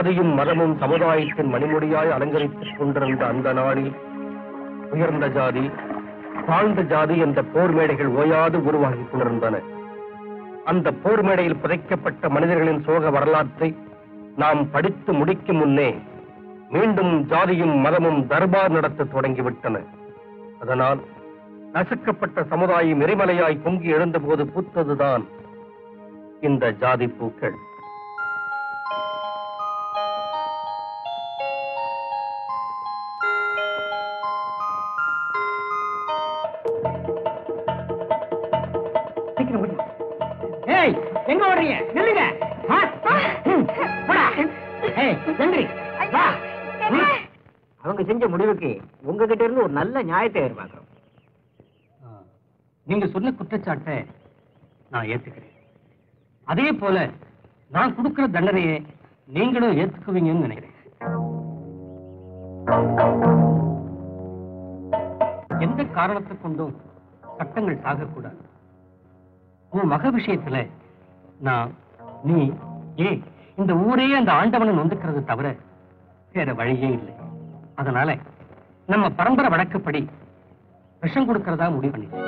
ஜாதியும் மதமும் சமுதாயத்தின் மணிமுடியாய் அலங்கரித்துக் கொண்டிருந்த அந்த நாளில் உயர்ந்த ஜாதி தாழ்ந்த ஜாதி என்ற போர் மேடைகள் ஓயாது உருவாகிக் கொண்டிருந்தன அந்த போர் மேடையில் புதைக்கப்பட்ட மனிதர்களின் சோக வரலாற்றை நாம் படித்து முடிக்கும் முன்னே மீண்டும் ஜாதியும் மதமும் தர்பார் நடத்த தொடங்கிவிட்டன அதனால் நசுக்கப்பட்ட சமுதாயம் எரிமலையாய் பொங்கி எழுந்தபோது பூத்ததுதான் இந்த ஜாதி பூக்கள் சீக்கிரம் முடியும் ஏய் எங்க ஓடுறீங்க நில்லுங்க ஆ, ஆ, ம், போடா. ஏய் நன்றி வா ம். அவங்க செஞ்ச முடிவுக்கு உங்ககிட்ட இருந்து ஒரு நல்ல நியாயத்தை எதிர்பார்க்கிறோம் நீங்க சொன்ன குற்றச்சாட்டை நான் ஏத்துக்கிறேன் அதே போல நான் கொடுக்கிற தண்டனையை நீங்களும் ஏத்துக்குவீங்கன்னு நினைக்கிறேன் எந்த காரணத்தை கொண்டும் சட்டங்கள் சாகக்கூடாது உன் மக விஷயத்துல நான் நீ ஏன் இந்த ஊரே அந்த ஆண்டவனை நொந்துக்கிறது தவிர வேற வழியே இல்லை அதனால நம்ம பரம்பரை வழக்கப்படி விஷம் கொடுக்கறதா முடிவு பண்ணிட்டேன்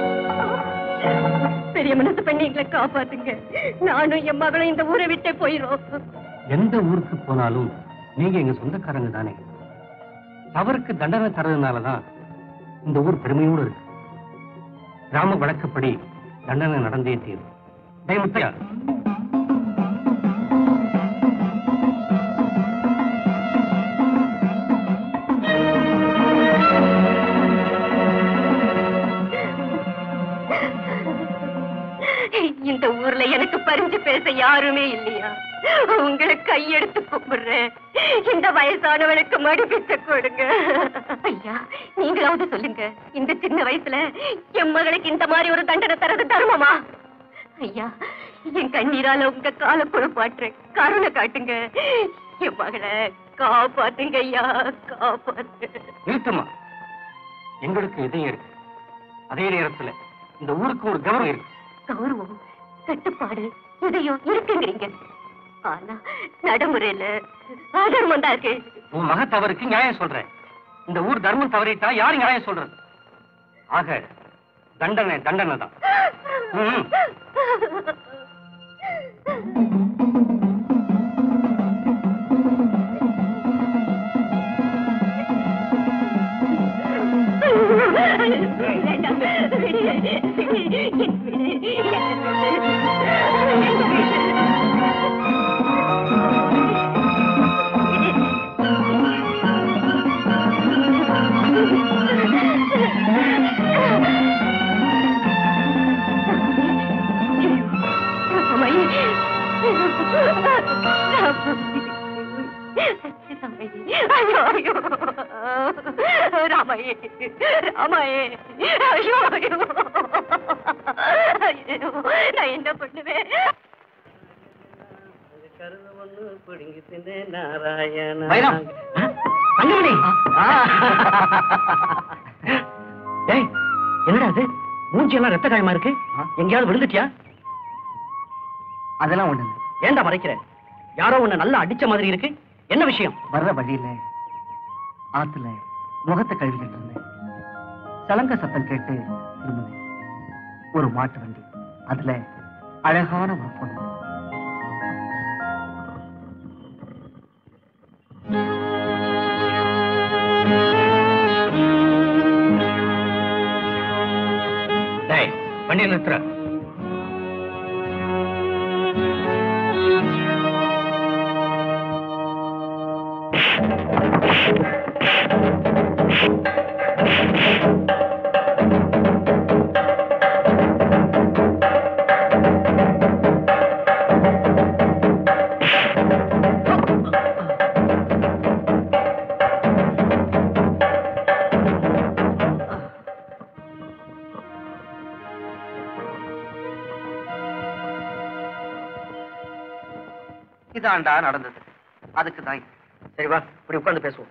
பெரிய மனசு பண்ணி எங்களை காப்பாத்துங்க நானும் என் மகளும் இந்த ஊரை விட்டே போயிரும் எந்த ஊருக்கு போனாலும் நீங்க எங்க சொந்தக்காரங்க தானே தவறுக்கு தண்டனை தரதுனாலதான் இந்த ஊர் பெருமையோடு இருக்கு கிராம வழக்கப்படி தண்டனை நடந்தே தீரும் டேய் முத்தையா இந்த ஊர்ல எனக்கு பரிஞ்சு பேச யாருமே இல்லையா உங்களை கையெடுத்து கும்பிடுறேன் இந்த வயசானவனுக்கு மடிப்பிச்ச கொடுங்க ஐயா நீங்களாவது சொல்லுங்க இந்த சின்ன வயசுல என் மகளுக்கு இந்த மாதிரி ஒரு தண்டனை தரது தர்மமா ஐயா என் கண்ணீரால உங்க கால குழப்பாட்டுறேன் கருணை காட்டுங்க என் மகளை காப்பாத்துங்க ஐயா காப்பாத்து நிறுத்துமா எங்களுக்கு இதயம் இருக்கு அதே நேரத்துல இந்த ஊருக்கு ஒரு கௌரவம் இருக்கு கௌரவம் கட்டுப்பாடு இதையும் இருக்குங்கிறீங்க ஆனா நடைமுறையில அதர்மம் தான் இருக்கு உன் மக தவறுக்கு நியாயம் சொல்றேன் இந்த ஊர் தர்மம் தவறிட்டா யாரு நியாயம் சொல்றது ஆக தண்டனை தண்டனை தான் ம். ஐயோ ஐயோ ராமையே ராமையே ஐயோ ஐயோ ஐயோ நான் என்ன பண்ணுவேன் வைரம் தங்கமணி டேய் என்னடா அது மூஞ்சி எல்லாம் ரத்த காயமா இருக்கு எங்கேயாவது விழுந்துட்டியா அதெல்லாம் ஒண்ணு ஏன்டா மறைக்கிற யாரோ உன்னை நல்லா அடிச்ச மாதிரி இருக்கு என்ன விஷயம் வர்ற வழியில ஆத்துல முகத்தை கழுவிக்கிட்டு இருந்தேன் சலங்க சத்தம் கேட்டு திரும்பினேன் ஒரு மாட்டு வண்டி அதுல அழகான ஒரு பொண்ணு டேய் வண்டியை நிறுத்துற இதாண்டா நடந்தது அதுக்கு தான் சரி வா இப்படி உட்கார்ந்து பேசுவோம்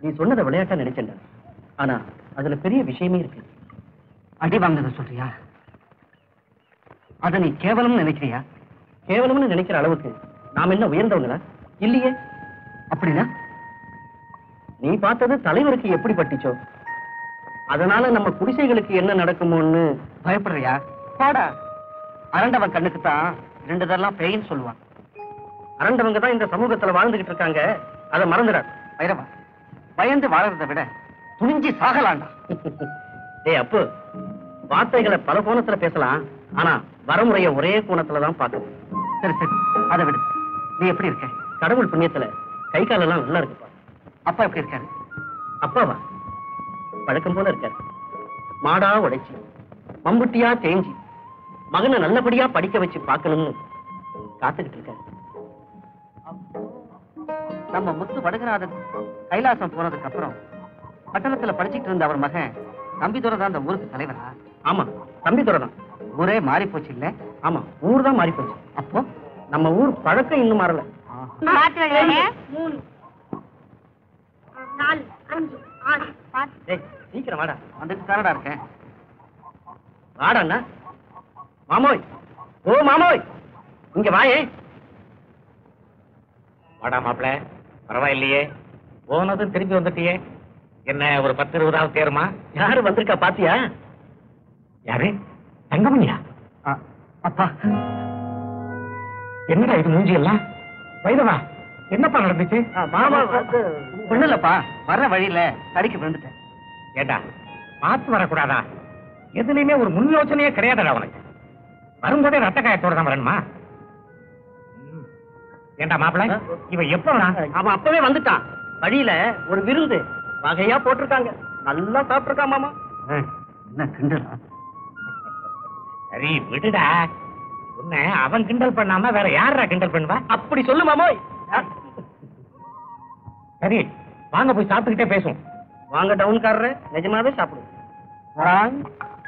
நீ சொன்னதை விளையாட்டா நினைச்சேன்டா ஆனா அதுல பெரிய விஷயமே இருக்கு அடி வாங்கினத சொல்றியா அத நீ கேவலம்னு நினைக்கிறியா கேவலம்னு நினைக்கிற அளவுக்கு நாம என்ன உயர்ந்தவங்களா இல்லையே அப்படின்னா நீ பார்த்தது தலைவருக்கு எப்படி பட்டுச்சோ அதனால நம்ம குடிசைகளுக்கு என்ன நடக்குமோன்னு பயப்படுறியா பாடா அரண்டவன் கண்ணுக்கு தான் ரெண்டு தரலாம் பேயின்னு சொல்லுவான் அரண்டவங்க தான் இந்த சமூகத்துல வாழ்ந்துகிட்டு இருக்காங்க அதை மறந்துடாது வைரவா பயந்து வாழறதை விட துணிஞ்சு சாகலாண்டா டேய் அப்பு வார்த்தைகளை பல கோணத்துல பேசலாம் ஆனா வரமுறைய ஒரே கோணத்துல தான் பார்க்கணும் சரி சரி அதை விடு நீ எப்படி இருக்க கடவுள் புண்ணியத்துல கை காலெல்லாம் நல்லா இருக்குப்பா அப்பா எப்படி இருக்காரு அப்பாவா பழக்கம் போல இருக்காரு மாடா உடைச்சு மம்புட்டியா தேஞ்சி மகனை நல்லபடியா படிக்க வச்சு பார்க்கணும்னு காத்துக்கிட்டு இருக்காரு நம்ம முத்து வடகநாதன் கைலாசம் போனதுக்கு அப்புறம் பட்டணத்துல படிச்சுட்டு இருந்த அவர் மகன் தம்பிதுரை தான் அந்த ஊருக்கு தலைவரா ஆமா தம்பிதுரை தான் ஊரே மாறி போச்சு இல்ல ஆமா ஊர் தான் மாறி போச்சு அப்போ நம்ம ஊர் பழக்கம் இன்னும் மாறல மூணு நாலு அஞ்சு ஆறு பத்து டேய் சீக்கிரம் வாடா வந்துட்டு தானடா இருக்கேன் வாடா அண்ணா மாமோய் ஓ மாமோய் இங்க வாயே வாடா மாப்பிள பரவாயில்லையே போனதும் திரும்பி வந்துட்டியே என்ன ஒரு பத்து இருபதாவது தேருமா யாரு வந்திருக்கா பாத்தியா யாரு தங்கமணியா அப்பா என்னடா இது மூஞ்சி எல்லாம் வைரவா என்னப்பா நடந்துச்சு மாமா ஒண்ணு இல்லப்பா வர்ற வழியில கடைக்கு விழுந்துட்டேன் ஏண்டா பார்த்து வரக்கூடாதா எதுலயுமே ஒரு முன் யோசனையே கிடையாதுடா உனக்கு வரும்போதே ரத்த காயத்தோட தான் வரணுமா ம். ஏண்டா மாப்பிள இவன் எப்ப வரான்? அவன் அப்பவே வந்துட்டான் வழியில ஒரு விருந்து வகையா போட்டிருக்காங்க நல்லா சாப்பிட்டிருக்கான் மாமா என்ன கிண்டலா சரி விடுடா உன்னை அவன் கிண்டல் பண்ணாம வேற யாரா கிண்டல் பண்ணுவா அப்படி சொல்லு மாமோய் சரி வாங்க போய் சாப்பிட்டுக்கிட்டே பேசுவோம் வாங்க டவுன்காரரு நிஜமாவே சாப்பிடுவோம் வராங்க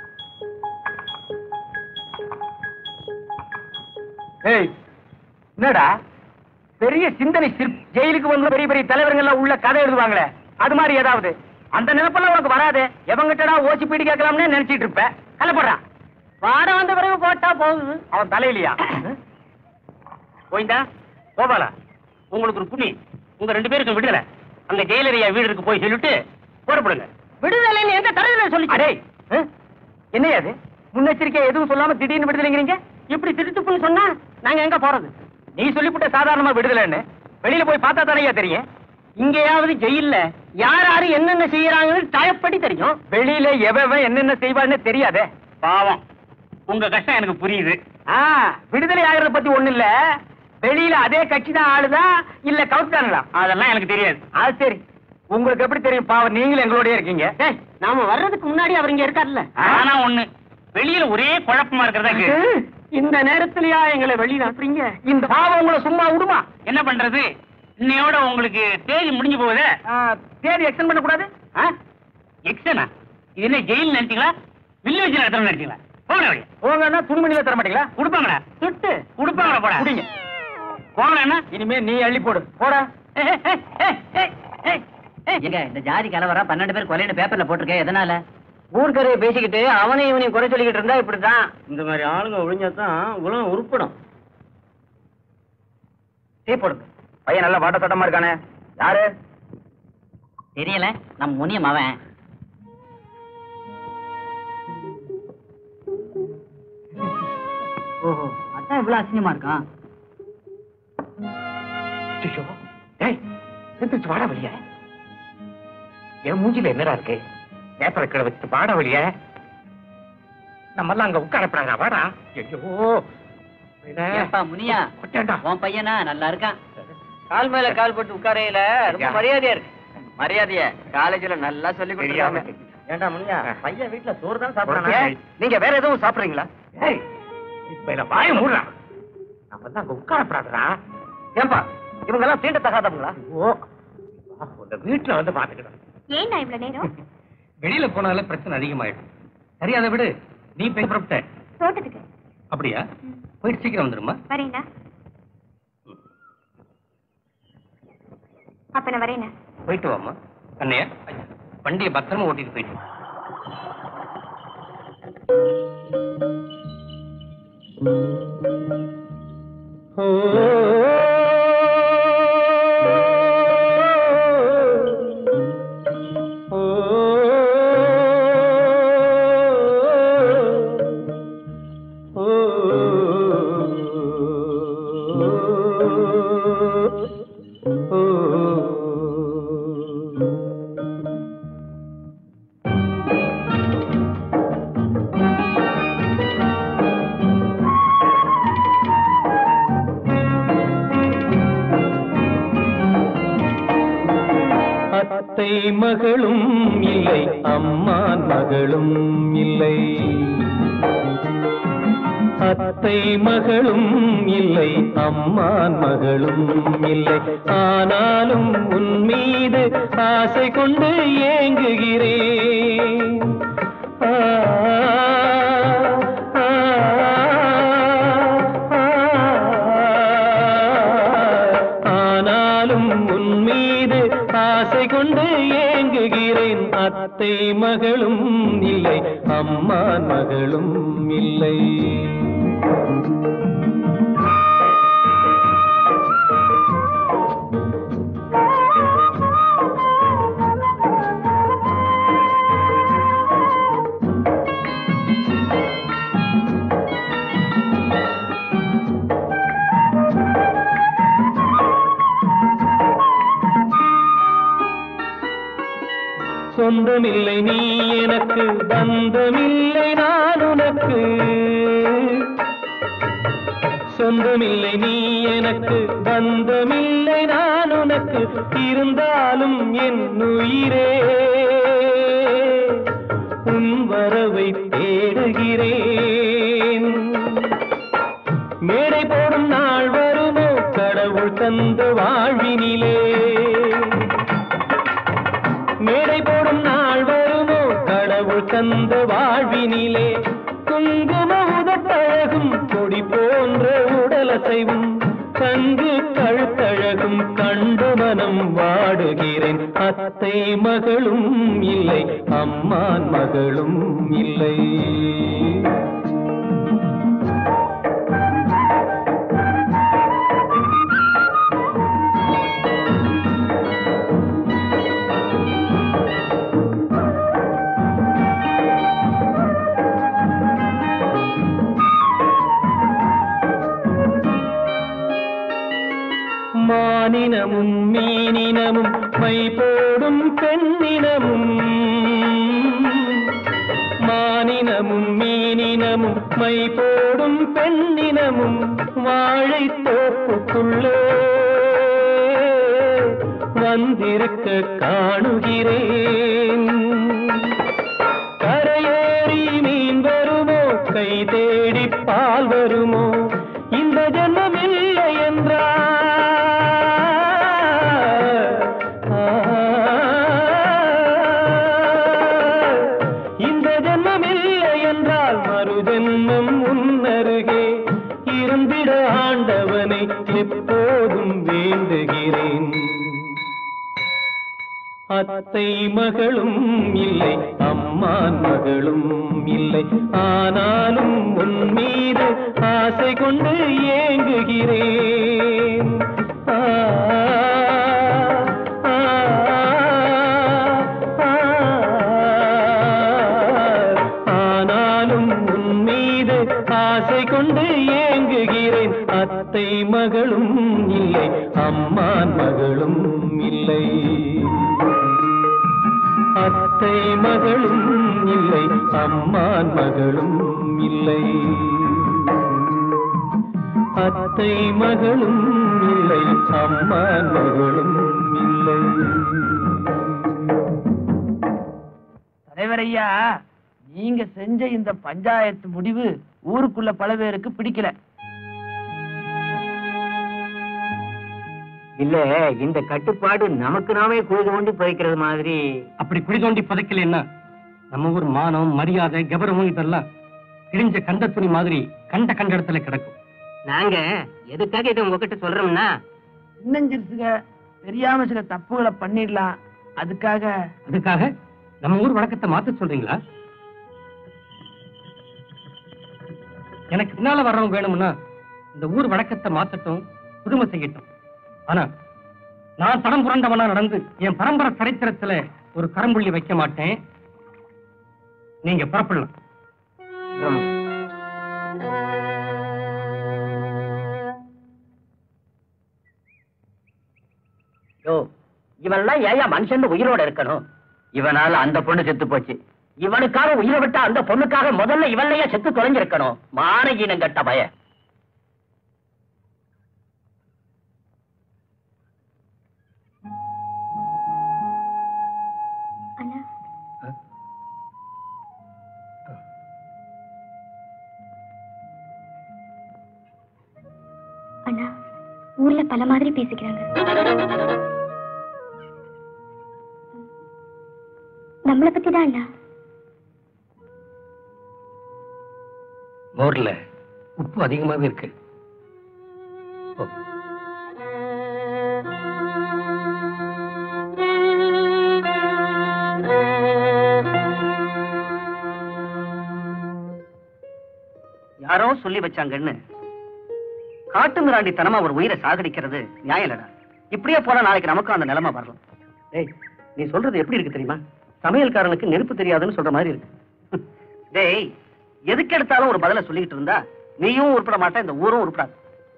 ஏய் என்னடா பெரிய சிந்தனை சிற் ஜெயிலுக்கு வந்து பெரிய பெரிய தலைவர்கள் எல்லாம் உள்ள கதை எழுதுவாங்களே அது மாதிரி ஏதாவது அந்த நினைப்பெல்லாம் உனக்கு வராது எவங்கிட்டடா ஓசி பீடி கேட்கலாம்னு நினைச்சிட்டு இருப்ப கலப்படுறான் வாட வந்த பிறகு போட்டா போகுது அவன் தலையிலையா போயிந்தா கோபாலா உங்களுக்கு ஒரு புண்ணி உங்க ரெண்டு பேருக்கும் விடுதலை அங்க ஜெயிலரியா வீடு இருக்கு போய் சொல்லிட்டு போறப்படுங்க விடுதலைன்னு எந்த தலையில சொல்லி அடே என்னையா அது முன்னெச்சரிக்கை எதுவும் சொல்லாம திடீர்னு விடுதலைங்கிறீங்க இப்படி திருத்துப்புன்னு சொன்னா நாங்க எங்க போறது நீ சொல்லிவிட்ட சாதாரணமா விடுதலைன்னு வெளியில போய் பார்த்தா தானேயா தெரியும் இங்கேயாவது ஜெயில்ல யார் யாரு என்னென்ன செய்யறாங்கன்னு டயப்படி தெரியும் வெளியில எவன் என்னென்ன செய்வான்னு தெரியாதே பாவம் உங்க கஷ்டம் எனக்கு புரியுது ஆ விடுதலை ஆகிறத பத்தி ஒண்ணு இல்ல வெளியில அதே கட்சி தான் ஆளுதா இல்ல கவுத்தானுங்களா அதெல்லாம் எனக்கு தெரியாது அது சரி உங்களுக்கு எப்படி தெரியும் பாவம் நீங்களும் எங்களோடய இருக்கீங்க நாம வர்றதுக்கு முன்னாடி அவர் இங்க இருக்காருல்ல ஆனா ஒண்ணு வெளியில ஒரே குழப்பமா இருக்கிறதா இருக்கு. இந்த நேரத்திலயா எங்களை வெளியில அனுப்புறீங்க இந்த பாவம் உங்களை சும்மா விடுமா என்ன பண்றது இன்னையோட உங்களுக்கு தேதி முடிஞ்சு போகுதே ஆ, தேதி எக்ஸ்டெண்ட் பண்ண கூடாது எக்ஸனா இது என்ன ஜெயில் நினைச்சீங்களா வில்லேஜ் நடத்தணும் நினைச்சீங்களா போங்க வெளிய போங்கன்னா துணிமணியில தர மாட்டீங்களா கொடுப்பாங்களா சுட்டு கொடுப்பாங்களா போடா குடிங்க போங்களா என்ன இனிமே நீ அள்ளி போடு போடா எங்க இந்த ஜாதி கலவரா பன்னெண்டு பேர் கொலைன்னு பேப்பர்ல போட்டிருக்கேன் எதனால ஊர்க்கரையை பேசிக்கிட்டு அவனையும் இவனையும் குறை சொல்லிக்கிட்டு இருந்தா இப்படிதான் இந்த மாதிரி ஆளுங்க ஒழிஞ்சாதான் உலகம் உருப்படும் டீ போடுங்க பையன் நல்ல வாட்ட சட்டமா இருக்கானே யாரு தெரியல நம்ம முனியம் அவன் ஓஹோ அதான் இவ்வளவு அசிங்கமா இருக்கான் ஐயோ, டேய், எந்திரிச்சு வாடா வெளிய என் மூஞ்சில என்னடா இருக்கு பேப்பரை கீழே வச்சுட்டு வாடா வெளிய நம்ம எல்லாம் அங்க உட்காரப்படாதா வாடா ஐயோ ஏப்பா முனியா கொட்டேன்டா. உன் பையனா நல்லா இருக்கான் கால் மேல கால் போட்டு உட்காரையில ரொம்ப மரியாதையா இருக்கு மரியாதைய காலேஜ்ல நல்லா சொல்லி தெரியாம. கொடுத்துருக்காங்க ஏண்டா முனியா பையன் வீட்டுல சோறு தான் சாப்பிடுறானா? சாப்பிடுறானா நீங்க வேற எதுவும் சாப்பிடுறீங்களா ஏய், இப்ப என்ன வாய மூடுறான் நம்ம எல்லாம் அங்க உட்காரப்படாதா ஏன்பா இவங்க எல்லாம் தீண்ட தகாதவங்களா ஓ உங்க வீட்டுல வந்து பாத்துக்கிட்டோம் ஏன்டா இவ்வளவு நேரம் வெளியில போனால பிரச்சனை அதிகமாயிடும் சரி அதை விடு நீ போய் புறப்பட்ட தோட்டத்துக்கு அப்படியா போயிட்டு சீக்கிரம் வந்துருமா வரேன்டா அப்ப நான் வரேனா போயிட்டு வாமா அண்ணையா வண்டியை பத்திரமா ஓட்டிட்டு போயிட்டு அத்தை மகளும் இல்லை அம்மான் மகளும் இல்லை அத்தை மகளும் இல்லை அம்மான் மகளும் இல்லை ஆனாலும் உன் மீது ஆசை கொண்டு ஏங்குகிறேன் ஆ, ஆ, ஆனாலும் உன் மீது ஆசை கொண்டு ஏங்குகிறேன் அத்தை மகளும் இல்லை அம்மான் மகளும் இல்லை சொந்தமில்லை நீ எனக்கு பந்தமில்லை நான் உனக்கு சொந்தமில்லை நீ எனக்கு பந்தமில்லை நான் உனக்கு இருந்தாலும் என் உயிரே உன் வரவை தேடுகிறேன் மேடை போடும் நாள் வருமோ கடவுள் தந்த வாழ்வினிலே மேடை போடும் நாள் வருமோ கடவுள் தந்த வாழ்வினிலே குங்கும உதட்டழகும் கொடி போன்ற உடலசைவும் கங்கு கழுத்தழகும் கண்டு மனம் வாடுகிறேன் அத்தை மகளும் இல்லை அம்மான் மகளும் இல்லை மானினமும் மீனினமும் மை போடும் பெண்ணினமும் மானினமும் மீனினமும் மை போடும் பெண்ணினமும் வாழை தோப்புக்குள்ளே வந்திருக்க காணுகிறேன் கரையேறி மீன் வருமோ கை தேடி பால் வருமோ இந்த ஜென்மம் இல்லை என்றால் இந்த ஜென்மம் இல்லை என்றால் மறு ஜென்மம் உன்னருகே இருந்திட ஆண்டவனை எப்போதும் வேண்டுகிறேன் அத்தை மகளும் இல்லை அம்மான் மகளும் இல்லை ஆனாலும் உன் மீது ஆசை கொண்டு ஏங்குகிறேன் ஆ, ஆ, ஆ, ஆனாலும் உன் மீது ஆசை கொண்டு ஏங்குகிறேன் அத்தை மகளும் இல்லை அம்மான் மகளும் இல்லை அத்தை மகளும் இல்லை அம்மான் மகளும் இல்லை அத்தை மகளும் இல்லை அம்மான் மகளும் இல்லை தலைவர் ஐயா நீங்க செஞ்ச இந்த பஞ்சாயத்து முடிவு ஊருக்குள்ள பல பேருக்கு பிடிக்கல இல்ல இந்த கட்டுப்பாடு நமக்கு நாமே குழி தோண்டி புதைக்கிறது மாதிரி அப்படி குழி தோண்டி புதைக்கலன்னா நம்ம ஊர் மானம் மரியாதை கௌரவம் இதெல்லாம் கிழிஞ்ச கண்ட துணி மாதிரி கண்ட கண்ட இடத்துல கிடக்கும் நாங்க எதுக்காக இதை உங்ககிட்ட சொல்றோம்னா சின்னஞ்சிறுசுக தெரியாம சில தப்புகளை பண்ணிடலாம் அதுக்காக அதுக்காக நம்ம ஊர் வழக்கத்தை மாத்த சொல்றீங்களா எனக்கு பின்னால வர்றவங்க வேணும்னா இந்த ஊர் வழக்கத்தை மாத்தட்டும் புதுமை செய்யட்டும் ஆனா நான் தடம் புரண்டவனா நடந்து என் பரம்பரை சரித்திரத்துல ஒரு கரம்புள்ளி வைக்க மாட்டேன் நீங்க புறப்படலாம் யோ இவன்லாம் ஏயா மனுஷன் உயிரோட இருக்கணும் இவனால அந்த பொண்ணு செத்து போச்சு இவனுக்காக உயிரை விட்டா அந்த பொண்ணுக்காக முதல்ல இவன்லயே செத்து தொலைஞ்சிருக்கணும் மானகீனம் கட்ட பய அண்ணா அண்ணா ஊர்ல பல மாதிரி பேசிக்கிறாங்க நம்மளை பத்தி தான் அண்ணா மோர்ல உப்பு அதிகமாவே இருக்கு ஓ. யாரோ சொல்லி வச்சாங்கன்னு காட்டு மிராண்டித்தனமா ஒரு உயிரை சாகடிக்கிறது நியாயம் இல்லடா இப்படியே போனா நாளைக்கு நமக்கும் அந்த நிலைமை வரலாம் டேய் நீ சொல்றது எப்படி இருக்கு தெரியுமா சமையல்காரனுக்கு நெருப்பு தெரியாதுன்னு சொல்ற மாதிரி இருக்கு டேய் எதுக்கு எடுத்தாலும் ஒரு பதில சொல்லிக்கிட்டு இருந்தா நீயும் உருப்பட மாட்ட இந்த ஊரும் உருப்படாது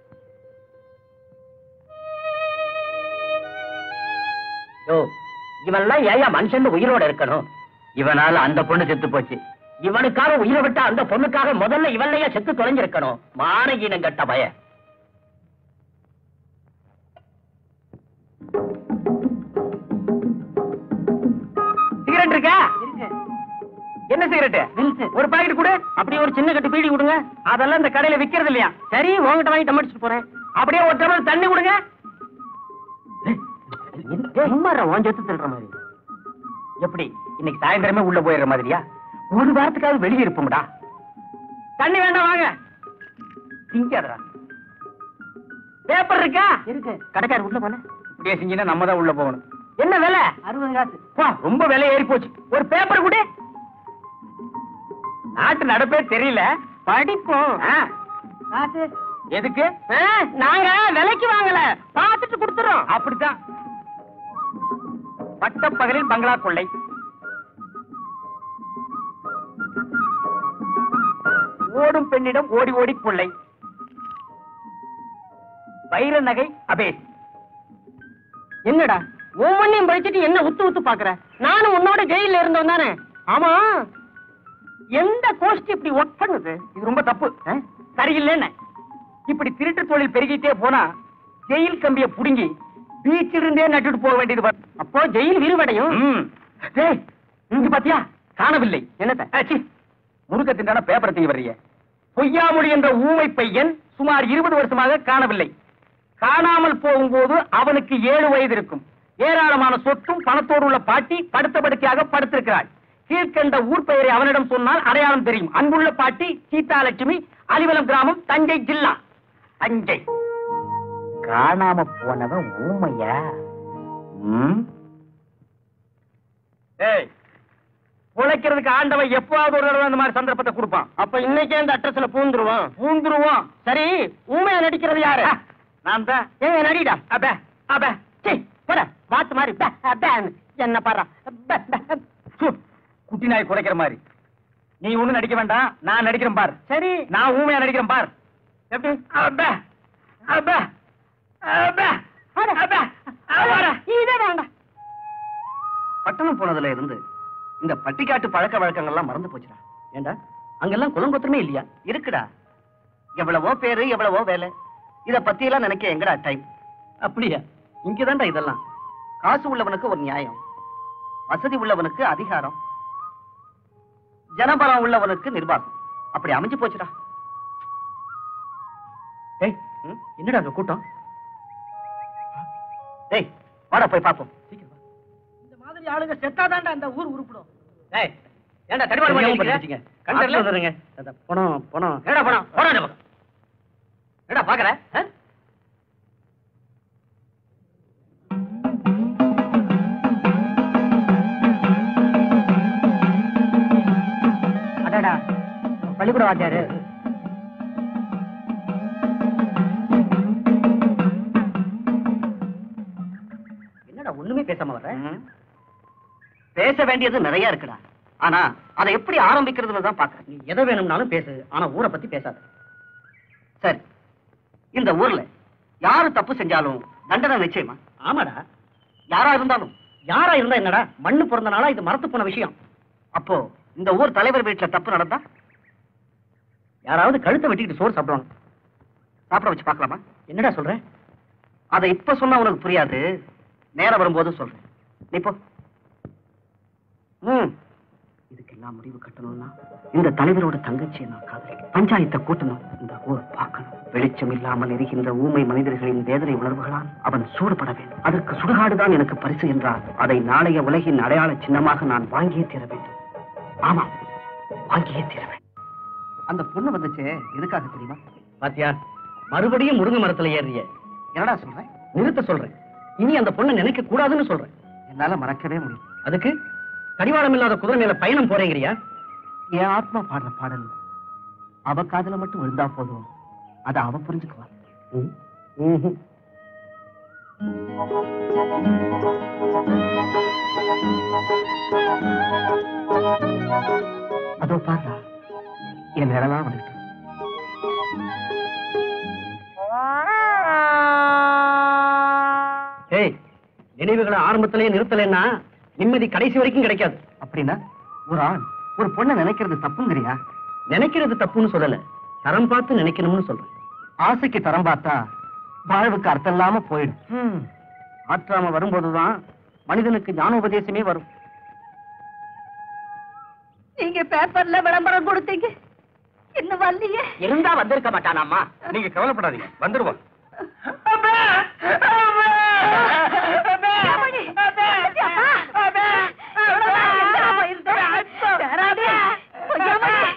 யோ இவன்லாம் ஏயா மனுஷன் உயிரோட இருக்கணும் இவனால அந்த பொண்ணு செத்து போச்சு இவனுக்காக உயிரை விட்டா அந்த பொண்ணுக்காக முதல்ல இவன்லயே செத்து தொலைஞ்சிருக்கணும் மானகீனம் கட்ட பய சிகரெட் இருக்கா என்ன சிகரெட் ஒரு பாக்கெட் கொடு அப்படியே ஒரு சின்ன கட்டு பீடி கொடுங்க அதெல்லாம் இந்த கடையில விக்கிறது இல்லையா சரி உங்ககிட்ட வாங்கி டமாடிச்சுட்டு போறேன் அப்படியே ஒரு டம்ளர் தண்ணி கொடுங்க சும்மாறா உன் சொத்து திருடுற மாதிரி எப்படி இன்னைக்கு சாயந்தரமே உள்ள போயிடுற மாதிரியா ஒரு வாரத்துக்காவது வெளியே இருப்போம்டா தண்ணி வேண்டாம் வாங்க திங்காதடா பேப்பர் இருக்கா இருக்கு கடைக்காரர் உள்ள போன இப்படியே செஞ்சீங்கன்னா நம்ம தான் உள்ள போகணும் என்ன விலை அறுபது காசு பா ரொம்ப விலை ஏறி போச்சு ஒரு பேப்பர் கூட நாட்டு நடப்பே தெரியல படிப்போம் காசு எதுக்கு நாங்க விலைக்கு வாங்கல பார்த்துட்டு கொடுத்துறோம் அப்படித்தான் பட்டப்பகலில் பங்களா கொள்ளை ஓடும் பெண்ணிடம் ஓடி ஓடி கொள்ளை வைர நகை அபேஸ் என்னடா ஒவ்வொன்னையும் படிச்சுட்டு என்ன உத்து உத்து பாக்குற நானும் உன்னோட ஜெயில இருந்தோம் தானே ஆமா எந்த கோஷ்டி இப்படி ஒர்க் பண்ணுது இது ரொம்ப தப்பு ஆ? சரியில்லைன்னு இப்படி திருட்டு தொழில் பெருகிட்டே போனா ஜெயில் கம்பிய புடுங்கி பீச்சில் இருந்தே நட்டுட்டு போக வேண்டியது வரும். அப்போ ஜெயில் விரிவடையும் டேய், இங்க பாத்தியா காணவில்லை என்னத்த முருக திண்டான பேப்பரை தீ வர்றீங்க பொய்யாமொழி என்ற ஊமை பையன் சுமார் இருபது வருஷமாக காணவில்லை காணாமல் போகும்போது அவனுக்கு ஏழு வயது இருக்கும் ஏராளமான சொத்தும் பணத்தோடு உள்ள பாட்டி படுத்த படுக்கையாக படுத்திருக்கிறாள் கீழ்கண்ட ஊர் பெயரை அவனிடம் சொன்னால் அடையாளம் தெரியும் அன்புள்ள பாட்டி சீதாலட்சுமி அலிவலம் கிராமம் தஞ்சை ஜில்லா தஞ்சை காணாம போனவன் ஊமையா ஏய் உழைக்கிறதுக்கு ஆண்டவன் எப்பவாவது ஒரு தடவை அந்த மாதிரி சந்தர்ப்பத்தை கொடுப்பான் அப்ப இன்னைக்கே அந்த அட்ரஸ்ல பூந்துருவான் பூந்துருவான் சரி ஊமையா நடிக்கிறது யாரு நான் தான் ஏங்க நடிடா அப்ப அப்ப சீ போட பாத்து மாதிரி பே, பேன்னு. என்ன பாரு குட்டி நாய் குறைக்கிற மாதிரி நீ ஒண்ணு நடிக்க வேண்டாம் நான் நடிக்கிறேன் பார் சரி நான் ஊமையா நடிக்கிறேன் பார் எப்படி அப்ப அப்ப அப்ப அப்ப இதே வேண்டாம் பட்டணம் போனதுல இருந்து இந்த பட்டிக்காட்டு பழக்க வழக்கங்கள்லாம் மறந்து போச்சுடா ஏண்டா அங்கெல்லாம் குளங்கொத்தமே இல்லையா இருக்குடா எவ்வளவோ பேரு எவ்வளவோ வேலை இத பத்தி எல்லாம் நினைக்க எங்கடா டைம் அப்படியா இங்கதான்டா இதெல்லாம் காசு உள்ளவனுக்கு ஒரு நியாயம் வசதி உள்ளவனுக்கு அதிகாரம் ஜனபலம் உள்ளவனுக்கு நிர்வாகம் அப்படி அமைஞ்சு போச்சுடா ஏய் ம், என்னடா அந்த கூட்டம் டேய் வாடா போய் பாப்போம் இந்த மாதிரி ஆளுங்க செத்தாதான்டா அந்த ஊர் உருப்பிடும் ஏய் ஏன்டா தடிமாடு பண்ணிட்டீங்க கண்டறல வந்துருங்க பணம் பணம் என்னடா பணம் போடா இந்த பக்கம் என்னடா பாக்குற ஆ? கூப்பிட வாத்தியாரு என்னடா ஒண்ணுமே பேசாம வர்ற பேச வேண்டியது நிறைய இருக்குடா ஆனா அதை எப்படி ஆரம்பிக்கிறதுல தான் பாக்க நீ எதை வேணும்னாலும் பேசு ஆனா ஊரை பத்தி பேசாத சரி இந்த ஊர்ல யாரு தப்பு செஞ்சாலும் தண்டனை நிச்சயமா ஆமாடா யாரா இருந்தாலும் யாரா இருந்தா என்னடா மண்ணு பிறந்தனால இது மரத்து போன விஷயம் அப்போ இந்த ஊர் தலைவர் வீட்டுல தப்பு நடந்தா யாராவது கழுத்தை வெட்டிக்கிட்டு சோறு சாப்பிடுவாங்க சாப்பிட வச்சு பார்க்கலாமா என்னடா சொல்ற அதை இப்ப சொன்னா உனக்கு புரியாது நேரம் வரும்போது சொல்றேன் நீ போ ம் இதுக்கெல்லாம் முடிவு கட்டணும்னா இந்த தலைவரோட தங்கச்சியை நான் காதலிக்கிறேன் பஞ்சாயத்தை கூட்டணும் இந்த ஊர் பார்க்கணும் வெளிச்சம் இல்லாமல் எரிகின்ற ஊமை மனிதர்களின் வேதனை உணர்வுகளால் அவன் சூடுபட வேண்டும் அதற்கு சுடுகாடுதான் எனக்கு பரிசு என்றால் அதை நாளைய உலகின் அடையாள சின்னமாக நான் வாங்கியே தீர வேண்டும் ஆமாம் வாங்கியே தீர வேண்டும் அந்த பொண்ணு வந்துச்சு எதுக்காக தெரியுமா பாத்தியா மறுபடியும் முருங்கை மரத்துல ஏறிய என்னடா சொல்றேன் நிறுத்த சொல்றேன் இனி அந்த பொண்ணை நினைக்க கூடாதுன்னு சொல்றேன் என்னால மறக்கவே முடியும் அதுக்கு கடிவாளம் இல்லாத குதிரை மேல பயணம் போறேங்கிறியா என் ஆத்மா பாடுற பாடல் அவ காதுல மட்டும் விழுந்தா போதும் அதை அவ புரிஞ்சுக்குவா ம். ம்ஹும். அதோ பாருடா என் நிழலா வந்துட்டு ஏய் நினைவுகளை ஆரம்பத்திலேயே நிறுத்தலைன்னா நிம்மதி கடைசி வரைக்கும் கிடைக்காது அப்படின்னா ஒரு ஆண் ஒரு பொண்ணை நினைக்கிறது தப்புங்கிறியா நினைக்கிறது தப்புன்னு சொல்லல தரம் பார்த்து நினைக்கணும்னு சொல்றேன் ஆசைக்கு தரம் பார்த்தா வாழ்வுக்கு அர்த்தம் இல்லாம போயிடும் ஆற்றாம வரும்போதுதான் மனிதனுக்கு ஞானோபதேசமே வரும் நீங்க பேப்பர்ல விளம்பரம் கொடுத்தீங்க இன்னும் வரலையே இருந்தா வந்திருக்க மாட்டானாமா நீங்க கவலைப்படாதீங்க வந்துருவான் யாமணி, அப்பா, எவ்வளவு நேரம் எங்கடா போயிருந்த? யாராவது? யாமணி.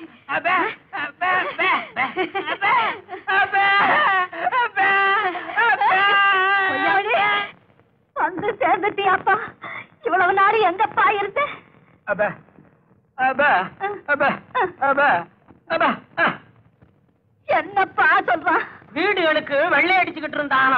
யாமணி, வந்து சேர்ந்துட்டியாப்பா இவ்வளவு நாள் எங்கப்பா இருந்த என்னப்பா சொல்றான் வீடுகளுக்கு வெள்ளை அடிச்சுக்கிட்டு இருந்தானா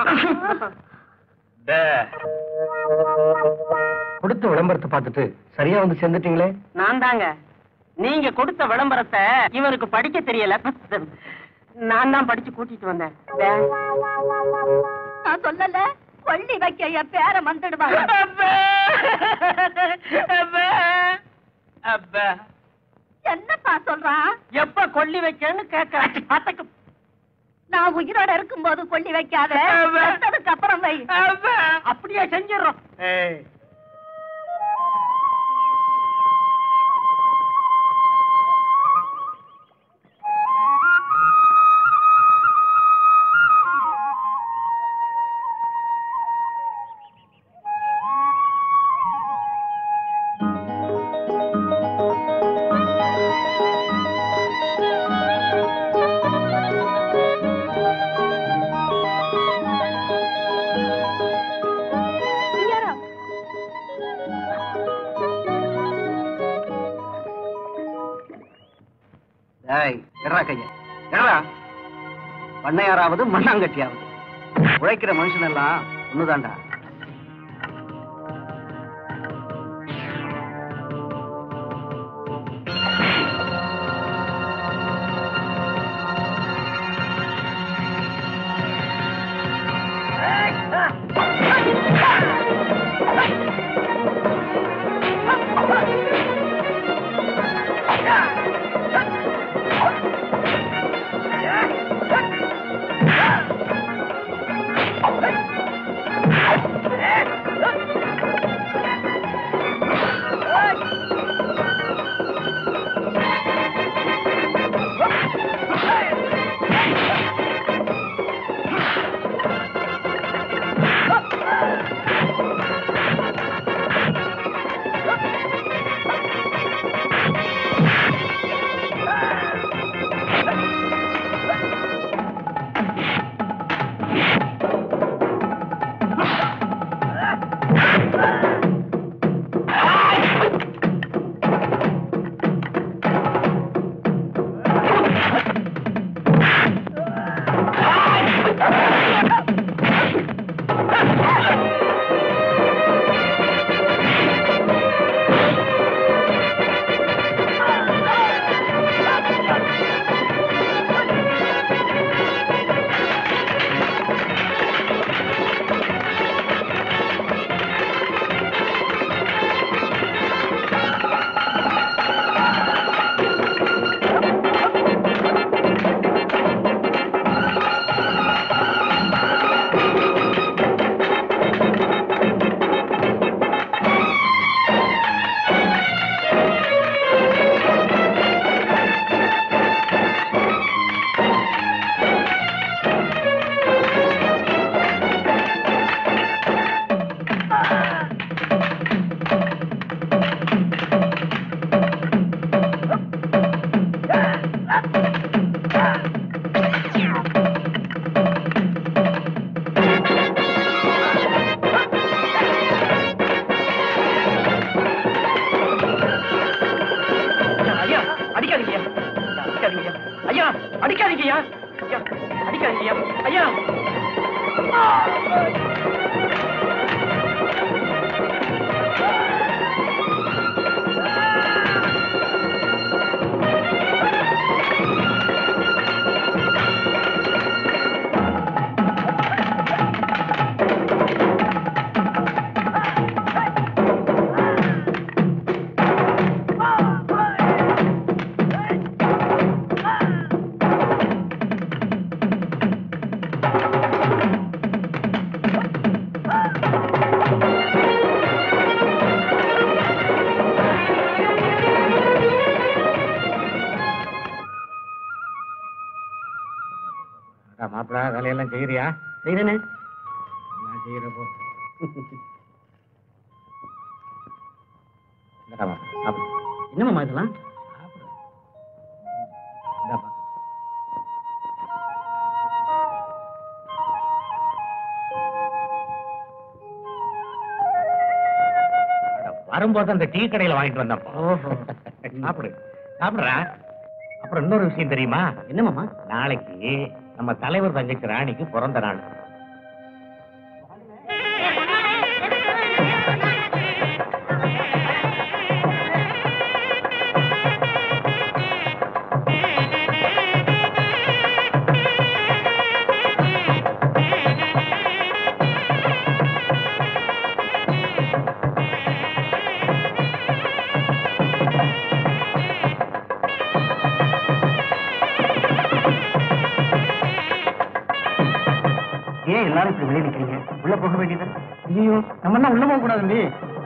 கொடுத்த விளம்பரத்தை பார்த்துட்டு சரியா வந்து சேர்ந்துட்டீங்களே நான் தாங்க நீங்க கொடுத்த விளம்பரத்தை இவனுக்கு படிக்க தெரியல நான் தான் படிச்சு கூட்டிட்டு வந்தேன் டே. நான் சொல்லல கொள்ளி வைக்க என் பேர வந்துடுவாங்க அப்பா. அப்பா. அப்பா. என்னப்பா சொல்றான் எப்ப கொல்லி வைக்கன்னு கேட்கறேன் பாத்துக்கு நான் உயிரோட இருக்கும்போது கொள்ளி வைக்காத ஆமா. செத்ததுக்கு அப்புறம் வை அப்பா. அப்படியே செஞ்சிடறோம் ஐயாரா, டேய் எறா கைய எறா பண்ணையாராவது மண்ணாங்கட்டியாவது உழைக்கிற மனுஷன் எல்லாம் ஒண்ணுதான்டா ஆ வேலையெல்லாம் செய்யறியா செய்யறேனே நான் செய்யறப்போ இந்தாம்மா, சாப்பிடு. என்னமாமா இதெல்லாம் சாப்பிடு. இந்தாப்பா. அட, வரும்போது அந்த டீ கடையில வாங்கிட்டு வந்தப்போ சாப்பிடு சாப்பிடுறா அப்புறம் இன்னொரு விஷயம் தெரியுமா என்னமாமா நாளைக்கு நம்ம தலைவர் தங்கச்சி ராணிக்கு பிறந்த நாள் ஏன் எல்லாரும் இப்படி வெளியே நிக்கிறீங்க உள்ள போக வேண்டியது ஐயோ நம்ம என்ன உள்ள போக கூடாது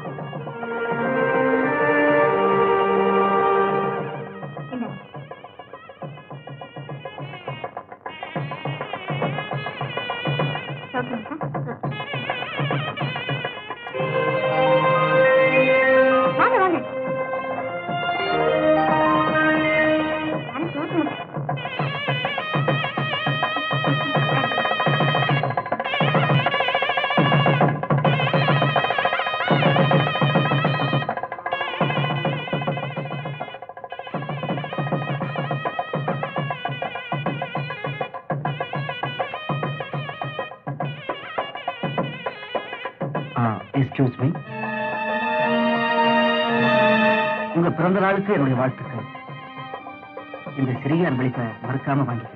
வாங்க வாங்க எக்ஸ்கியூஸ் மீ உங்க பிறந்த நாளுக்கு என்னுடைய வாழ்த்துக்கள் இந்த சிறிய அன்பளிப்பை மறக்காம வாங்கிக்கணும்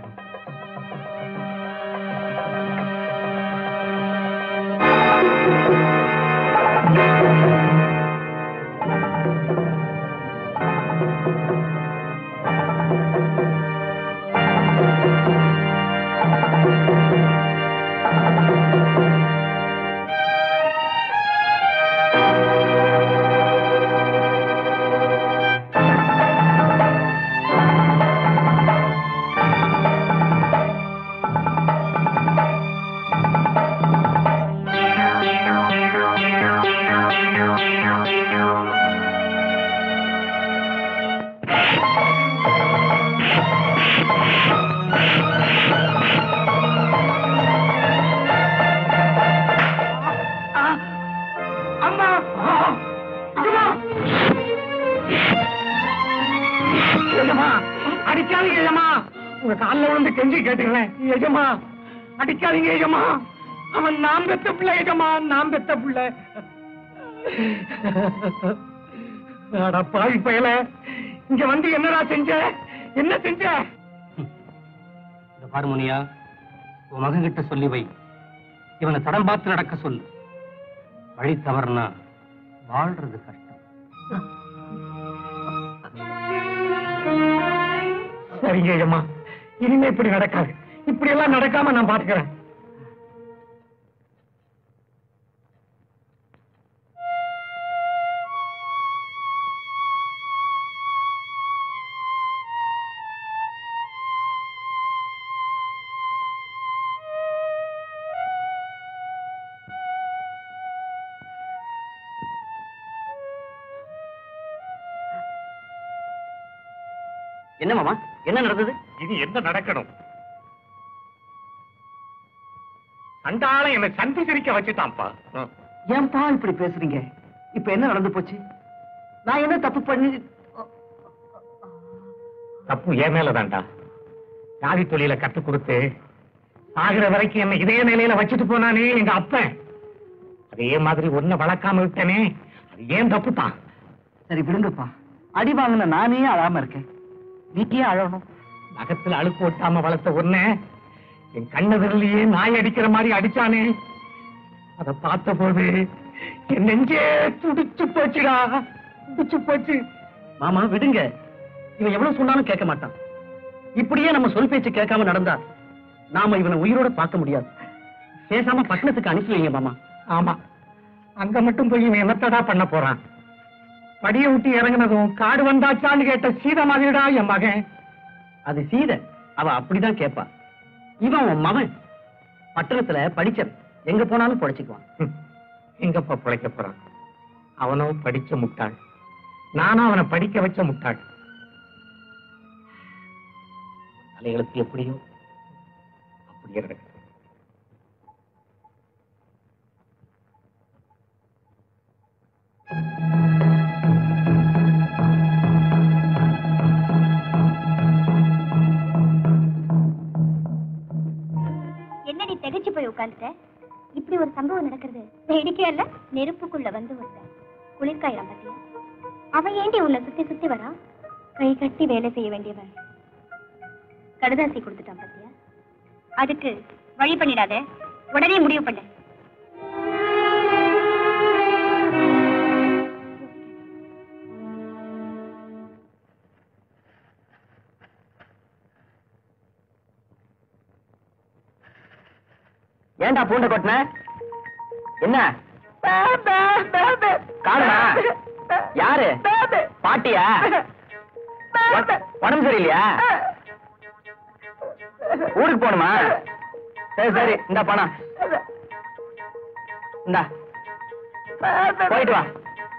அம்மா அம்மா எஜமா அடிக்காதீங்க எஜமா உங்க கால்ல விழுந்து கெஞ்சி கேட்டுங்களேன் எஜமா அடிக்காதீங்க எஜமா அவன் நாம் பெத்த பிள்ளை எஜமா நாம் பெத்த பிள்ளை அட பாவி பயல இங்க வந்து என்னடா செஞ்ச என்ன செஞ்ச இந்த பார்முனியா உன் மகன் கிட்ட சொல்லி வை இவனை தடம் பார்த்து நடக்க சொல்லு வழி தவறுனா வாழ்றது கஷ்டம் சரிங்க ஐயம்மா இனிமே இப்படி நடக்காது இப்படி எல்லாம் நடக்காம நான் பாத்துக்கிறேன் என்ன மாமா என்ன நடந்தது இது என்ன நடக்கணும் சண்டாளம் என்னை சந்தி சிரிக்க வச்சுட்டான்ப்பா ஏன்பா இப்படி பேசுறீங்க இப்ப என்ன நடந்து போச்சு நான் என்ன தப்பு பண்ணி தப்பு என் மேலதான்டா ஜாதி தொழில கத்து கொடுத்து ஆகிற வரைக்கும் என்ன இதே நிலையில வச்சுட்டு போனானே எங்க அப்பன் அதே மாதிரி ஒன்ன வளர்க்காம விட்டனே அது ஏன் தப்பு தான் சரி விடுங்கப்பா அடி வாங்கின நானே அழாம இருக்கேன் நீ ஏன் அழணும் நகத்துல அழுக்கு ஒட்டாம வளர்த்த ஒன்ன என் கண்ணதிலேயே நாய் அடிக்கிற மாதிரி அடிச்சானே அத பார்த்த போது என் நெஞ்சே துடிச்சு போச்சுடா துடிச்சு போச்சு மாமா விடுங்க இவன் எவ்வளவு சொன்னாலும் கேட்க மாட்டான் இப்படியே நம்ம சொல் பேச்சு கேட்காம நடந்தா நாம இவனை உயிரோட பார்க்க முடியாது பேசாம பட்டணத்துக்கு அனுப்பி வைங்க மாமா ஆமா அங்க மட்டும் போய் இவன் என்னத்தடா பண்ண போறான் படிய விட்டு இறங்குனதும் காடு வந்தாச்சான்னு கேட்ட சீத மாதிரிடா என் மகன் அது சீத அவ அப்படிதான் கேட்பா இவன் உன் மவன் பட்டணத்துல படிச்சவன் எங்க போனாலும் பொழைச்சுக்குவான் ஹம். எங்கப்பா பிழைக்க போறான் அவனோ படிச்ச முட்டாள் நானும் அவனை படிக்க வச்ச முட்டாள் தலைகளுக்கு எப்படியோ அப்படியே நடக்குது என்னடி திகைச்சு போய் உட்கார்ந்துட்ட இப்படி ஒரு சம்பவம் நடக்கிறது வேடிக்கையா இல்ல நெருப்புக்குள்ள வந்து ஒருத்தன் குளிர்காயிரம் பத்தியா அவன் ஏண்டி உன்னை சுத்தி சுத்தி வரான் கை கட்டி வேலை செய்ய வேண்டியவன் கடுதாசி கொடுத்துட்டான் பத்தியா அதுக்கு வழி பண்ணிடாத உடனே முடிவு பண்ணு ஏன்டா பூண்டை கொட்டின என்ன காணுமா யாரு பாட்டியா உட- உடம்பு சரியில்லையா ஊருக்கு போகணுமா சரி சரி இந்த பணம் இந்தா போயிட்டு வா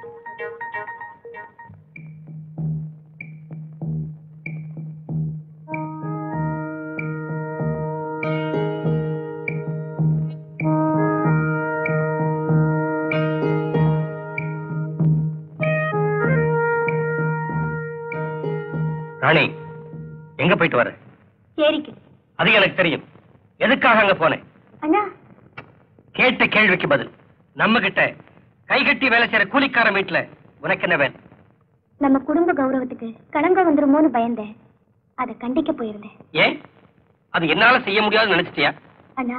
ராணி எங்க போயிட்டு வர சரிக்கு அது எனக்கு தெரியும் எதுக்காக அங்க போனேன் அண்ணா கேட்ட கேள்விக்கு பதில் நம்ம கிட்ட கை கட்டி வேலை செய்யற கூலிக்காரன் வீட்டுல உனக்கு என்ன வேலை நம்ம குடும்ப கௌரவத்துக்கு களங்கம் வந்துருமோன்னு பயந்தேன் அதை கண்டிக்க போயிருந்தேன் ஏன் அது என்னால செய்ய முடியாதுன்னு நினைச்சிட்டியா அண்ணா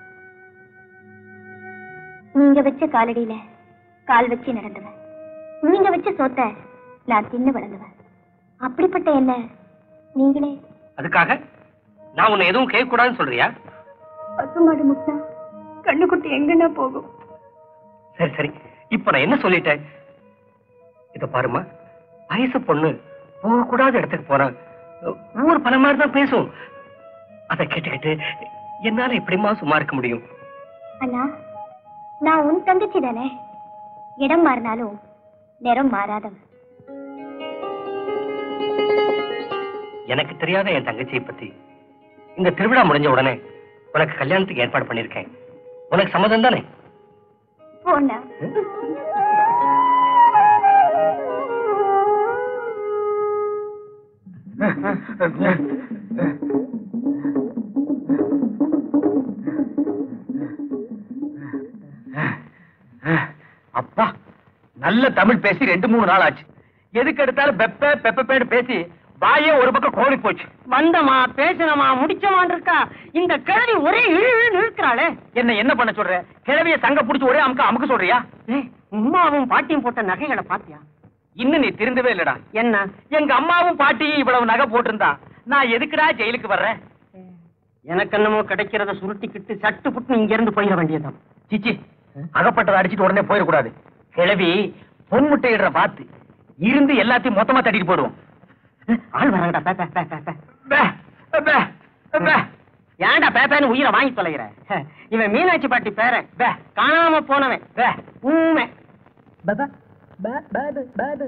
நீங்க வச்ச காலடியில கால் வச்சு நடந்தவன் நீங்க வச்ச சொத்த நான் தின்னு வளர்ந்தவன் அப்படிப்பட்ட என்ன நீங்களே அதுக்காக நான் உன்னை எதுவும் கேட்க கூடாதுன்னு சொல்றியா பசுமாடு முட்டா கண்ணுக்குட்டி எங்கன்னா போகும் சரி சரி இப்ப நான் என்ன சொல்லிட்டேன் இத பாருமா வயசு பொண்ணு போக கூடாத இடத்துக்கு போறா ஊர் பல மாதிரி தான் பேசும் அதை கேட்டுக்கிட்டு என்னால எப்படிம்மா சும்மா இருக்க முடியும் அண்ணா நான் உன் தங்கச்சி தானே இடம் மாறினாலும் நிறம் மாறாதவன் எனக்கு தெரியாத என் தங்கச்சியை பத்தி இந்த திருவிழா முடிஞ்ச உடனே உனக்கு கல்யாணத்துக்கு ஏற்பாடு பண்ணிருக்கேன் உனக்கு சம்மதம் தானே போண்ணா அப்பா நல்ல தமிழ் பேசி ரெண்டு மூணு நாள் ஆச்சு எதுக்கு எடுத்தாலும் பெப்ப பெப்பேன்னு பேசி வாயே ஒரு பக்கம் கோழி போச்சு வந்தமா பேசினமா முடிச்சமான் இருக்கா இந்த கிழவி ஒரே இழு இழுன்னு இழுக்கிறாளே என்ன என்ன பண்ண சொல்ற கிழவிய சங்க புடிச்சு ஒரே அமுக்க அமுக்க சொல்றியா ஏய், உம்மாவும் பாட்டியும் போட்ட நகைகளை பாத்தியா இன்னும் நீ திருந்தவே இல்லடா என்ன எங்க அம்மாவும் பாட்டியும் இவ்வளவு நகை போட்டிருந்தா நான் எதுக்குடா ஜெயிலுக்கு வர்றேன் எனக்கு என்னமோ கிடைக்கிறத சுருட்டிக்கிட்டு சட்டு புட்டு இங்க இருந்து போயிட வேண்டியதுதான் சிச்சி அகப்பட்டதை அடிச்சிட்டு உடனே போயிடக்கூடாது கிழவி பொன் முட்டையிடுற பார்த்து இருந்து எல்லாத்தையும் மொத்தமா தட்டிட்டு போடுவோம் ஆள் வராங்கடா பே, பே, பே, பே, பே. பே, பே, பே. ஏன்டா பேப்பேன்னு உயிரை வாங்கி தொலைகிற ஹ, இவன் மீனாட்சி பாட்டி பேரன் பே, காணாம போனவன் பே, ஊமை பே, பே, பே, பே, பே, பே.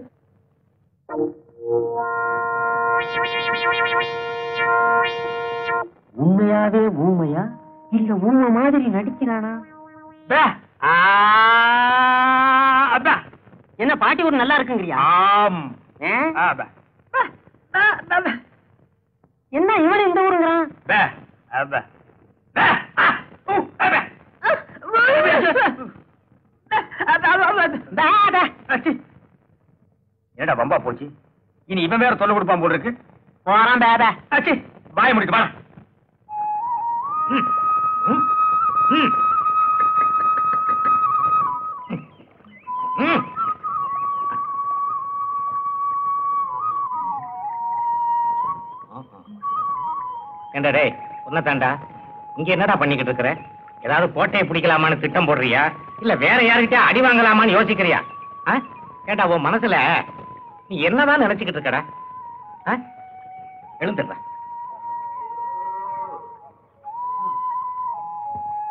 உண்மையாவே ஊமையா இல்ல ஊமை மாதிரி நடிக்கிறானா பே. ஆ, அப்பா. என்ன பாட்டி ஒரு நல்லா இருக்குங்கிறியா ஆம் ஏ? ஆ, பே. பே, பே, பே, பே. என்ன இவன் இந்த ஊருங்கிறான் பே, ஆ, பே. பே, ஆ, ஊ, ஆ, பே. பே, பே. அச்சி. என்னடா வம்பா போச்சு இனி இவன் வேற தொல்லை கொடுப்பான் போல இருக்கு போறான் பே, பே. அச்சி வாய முடிட்டு வா ம், ம், ம். ம். ஏண்டா டேய் உன்னதாண்டா இங்க என்னடா பண்ணிக்கிட்டு இருக்கிற ஏதாவது கோட்டையை பிடிக்கலாமான்னு திட்டம் போடுறியா இல்ல வேற யாருக்கிட்ட அடி வாங்கலாமான்னு யோசிக்கிறியா ஆ? ஏண்டா உன் மனசுல நீ என்னதான் நினைச்சுக்கிட்டு இருக்கடா ஆ? எழுந்துடுறா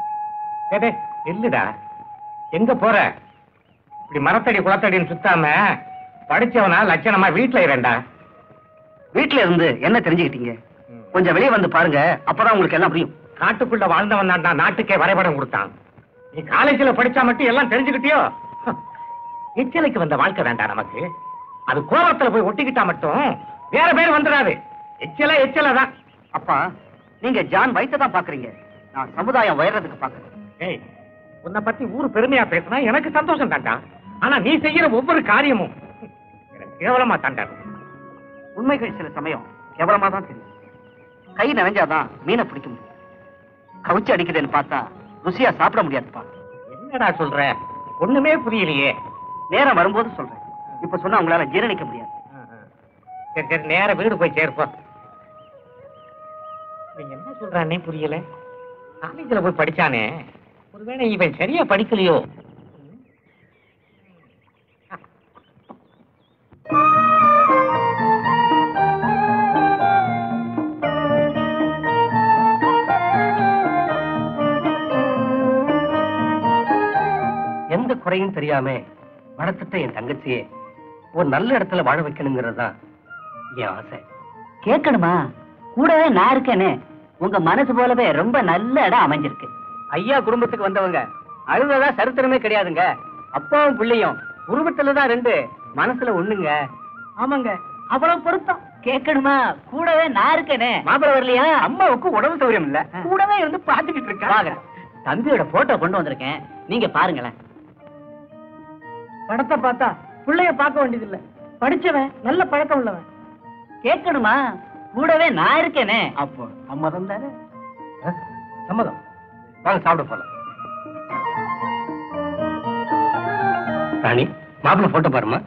டேய், டேய், இல்லடா எங்க போற இப்படி மரத்தடி குளத்தடின்னு சுத்தாம படிச்சவனா லட்சணமா வீட்டுல இரண்டா வீட்டுல இருந்து என்ன தெரிஞ்சுக்கிட்டீங்க கொஞ்சம் வெளியே வந்து பாருங்க அப்பதான் உங்களுக்கு எல்லாம் புரியும் காட்டுக்குள்ள வாழ்ந்தவன் தான்டா நாட்டுக்கே வரைபடம் கொடுத்தான் நீ காலேஜ்ல படிச்சா மட்டும் எல்லாம் தெரிஞ்சுக்கிட்டியோ எச்சலைக்கு வந்த வாழ்க்கை வேண்டாம் நமக்கு அது கோபத்துல போய் ஒட்டிக்கிட்டா மட்டும் வேற பேர் வந்துடாது எச்சல எச்சல தான் அப்பா நீங்க ஜான் வயித்தை தான் பாக்குறீங்க நான் சமுதாயம் உயர்றதுக்கு பாக்குறேன் ஏய் உன்னை பத்தி ஊர் பெருமையா பேசினா எனக்கு சந்தோஷம் தாண்டா ஆனா நீ செய்யற ஒவ்வொரு காரியமும் எனக்கு கேவலமா தாண்டா உண்மைகள் சில சமயம் கேவலமா தான் தெரியும் கை நனைஞ்சாதான் மீனை பிடிக்க முடியும் கவுச்சி அடிக்குதுன்னு பார்த்தா ருசியா சாப்பிட முடியாதுப்பா என்னடா சொல்ற ஒண்ணுமே புரியலையே நேரம் வரும்போது சொல்றேன் இப்ப சொன்னா உங்களால ஜீரணிக்க முடியாது சரி சரி நேர வீடு போய் சேர்ப்போம் இவன் என்ன சொல்றானே புரியல காலேஜ்ல போய் படிச்சானே ஒருவேளை இவன் சரியா படிக்கலையோ எந்த குறையும் தெரியாம வளர்த்துட்ட என் தங்கச்சியே ஒரு நல்ல இடத்துல வாழ வைக்கணுங்கிறது தான் என் ஆசை கேட்கணுமா கூடவே நான் இருக்கேனே உங்க மனசு போலவே ரொம்ப நல்ல இடம் அமைஞ்சிருக்கு ஐயா குடும்பத்துக்கு வந்தவங்க அழுததா சரித்திரமே கிடையாதுங்க அப்பாவும் பிள்ளையும் உருவத்துல தான் ரெண்டு மனசுல ஒண்ணுங்க ஆமாங்க அவ்வளவு பொருத்தம் கேட்கணுமா கூடவே நான் இருக்கேனே மாப்பிள வரலையா அம்மாவுக்கு உடம்பு சௌரியம் இல்ல கூடவே இருந்து பாத்துக்கிட்டு வாங்க இருக்கா தம்பியோட போட்டோ கொண்டு வந்திருக்கேன் நீங்க பாருங்களேன் படத்தை பார்த்தா பிள்ளைய பார்க்க வேண்டியது இல்ல படிச்சவன் நல்ல பழக்கம் உள்ளவன் கேட்கணுமா கூடவே நான் இருக்கேனே அப்போ அம்மா தானே சம்மதம் வாங்க சாப்பிட போலாம் ராணி மாப்பிள போட்டோ பாருமா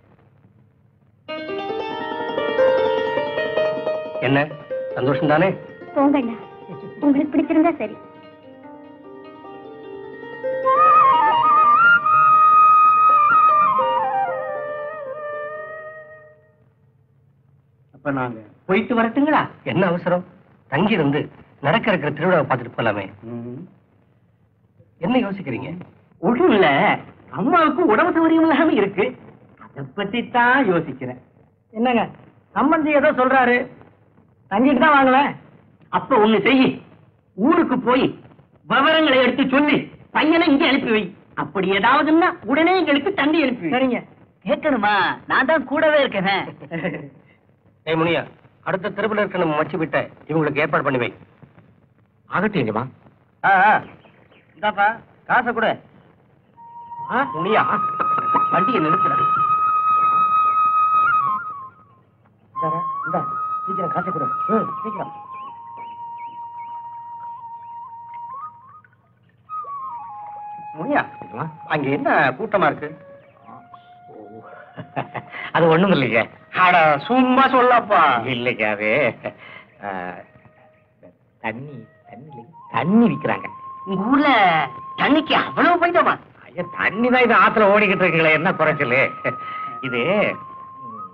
என்ன சந்தோஷம் தானே போங்கண்ணா உங்களுக்கு பிடிச்சிருந்தா சரி அப்ப நாங்க போயிட்டு வரட்டுங்களா என்ன அவசரம் தங்கி இருந்து நடக்க இருக்கிற திருவிழாவை பார்த்துட்டு போலாமே என்ன யோசிக்கிறீங்க ஒண்ணும் இல்ல அம்மாவுக்கு உடம்பு சௌகரியம் இல்லாம இருக்கு அத பத்தி தான் யோசிக்கிறேன் என்னங்க சம்பந்தி ஏதோ சொல்றாரு தங்கிட்டு தான் வாங்குவேன் அப்ப ஒண்ணு செய் ஊருக்கு போய் விவரங்களை எடுத்து சொல்லி பையனை இங்க அனுப்பி வை அப்படி ஏதாவதுன்னா உடனே எங்களுக்கு தண்ணி அனுப்பி வை. சரிங்க கேட்கணுமா நான் தான் கூடவே இருக்கேன் ஏய் முனியா அடுத்த தெருவில் இருக்க நம்ம மச்சி விட்ட இவங்களுக்கு ஏற்பாடு பண்ணி வை ஆகட்டும் எங்கம்மா இந்தாப்பா காசை கூட முனியா வண்டியை நிறுத்துற சீக்கிரம் காசு கொடு சீக்கிரம் முனியா அங்க என்ன கூட்டமா இருக்கு அது ஒண்ணும் இல்லைங்க அட சும்மா சொல்லப்பா இல்லைங்க அது ஆ, தண்ணி தண்ணி தண்ணி விக்கிறாங்க உங்க ஊர்ல தண்ணிக்கு அவ்வளவு பஞ்சமா ஐயா தண்ணி தான் இது ஆத்துல ஓடிக்கிட்டு இருக்குங்களே என்ன குறைச்சலு இது ம்,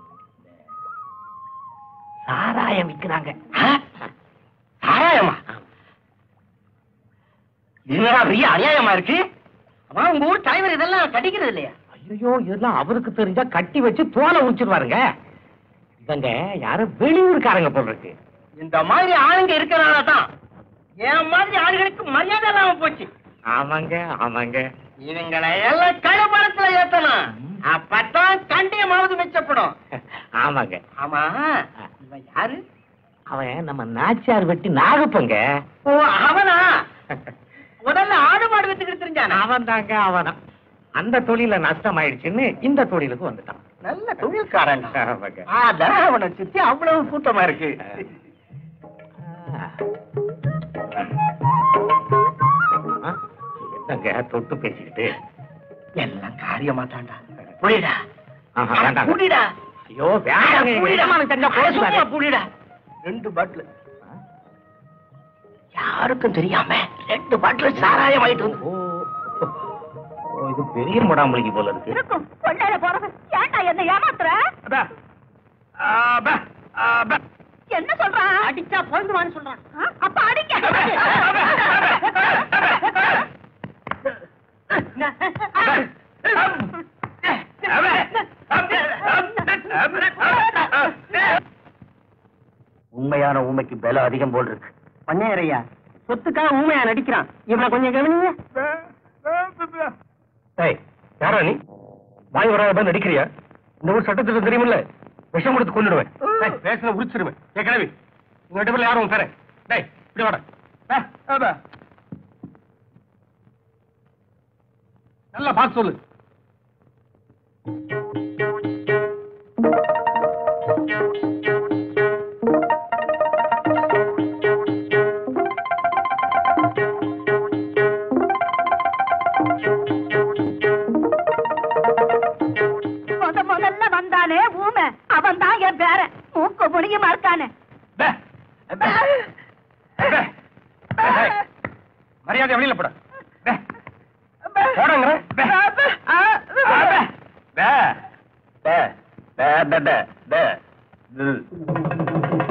சாராயம் விக்கிறாங்க சாராயமா என்னடா பெரிய அநியாயமா இருக்கு அம்மா உங்க ஊர் தலைவர் இதெல்லாம் கட்டிக்கிறது இல்லையா ஐயோ இதெல்லாம் அவருக்கு தெரிஞ்சா கட்டி வச்சு தோலை உரிச்சிருவாருங்க இவங்க யாரும் வெளியூருக்காரங்க போல் இருக்கு இந்த மாதிரி ஆளுங்க இருக்கிறனால தான் என் மாதிரி ஆளுகளுக்கு மரியாதை இல்லாம போச்சு ஆமாங்க ஆமாங்க இவங்களை எல்லாம் கழுபரத்துல ஏத்தணும் அப்பதான் கண்டியமாவது மிச்சப்படும் ஆமாங்க ஆமா இவன் யாரு அவன் நம்ம நாச்சியார் வெட்டி நாகப்பங்க ஓ அவனா முதல்ல ஆடு மாடு வித்துக்கிட்டு தெரிஞ்சானா அவன் தாங்க அவனா அந்த தொழில நஷ்டம் ஆயிடுச்சுன்னு இந்த தொழிலுக்கு வந்துட்டான் நல்ல தொழில்காரன் ஆமாங்க. அதான் அவனை சுத்தி அவ்வளவு கூட்டமா இருக்கு ஆ, என்னங்க தொட்டு பேசிக்கிட்டு எல்லாம் காரியமா தாண்டா புரியுதா ஆஹா, வேண்டாங்க. புடிடா ஐயோ வேண்டாங்க எஜமானுக்கு தெரிஞ்சா பேசுவாரு. புடிடா ரெண்டு பாட்டில் யாருக்கும் தெரியாம ரெண்டு பாட்டில் சாராயம் ஆயிட்டு வந்து ஓ, ஓ, இது பெரிய முடாமலிக்கு போல இருக்கு இருக்கும் கொள்ளையில போறவன் ஏன்டா என்ன ஏமாத்துற என்ன சொல்றான் அடிச்சா பொழுதுவான்னு சொல்றான் ஆ, அப்ப அடிக்க உண்மையான ஊமைக்கு பல அதிகம் போல் இருக்கு பண்ணையரையா சொத்துக்காக ஊமையா நடிக்கிறான் இவனை கொஞ்சம் கவனிங்க ஏய் யாரா நீ வாய் வராத மாதிரி நடிக்கிறியா இந்த ஊர் சட்டத்திட்டம் தெரியுமில்ல விஷம் கொடுத்து கொண்டுடுவேன் ஏய், பேசுன உரிச்சிருவேன் ஏ கிளவி உங்க ரெண்டு பேர்ல யாரும் தரேன் டேய் இப்படி வாடா ஏ, வாடா. நல்லா பார்த்து சொல்லு முத முதல்ல வந்தானே ஊமை அவன் தான் என் பேர மூக்கு முடியுமா இருக்கானே பே, பே, பே. ஏய், மரியாதை வெளியில போட பே. போடாங்கற பே. ஆ, பே. பே. பே. பே, பே, பே, பே. து.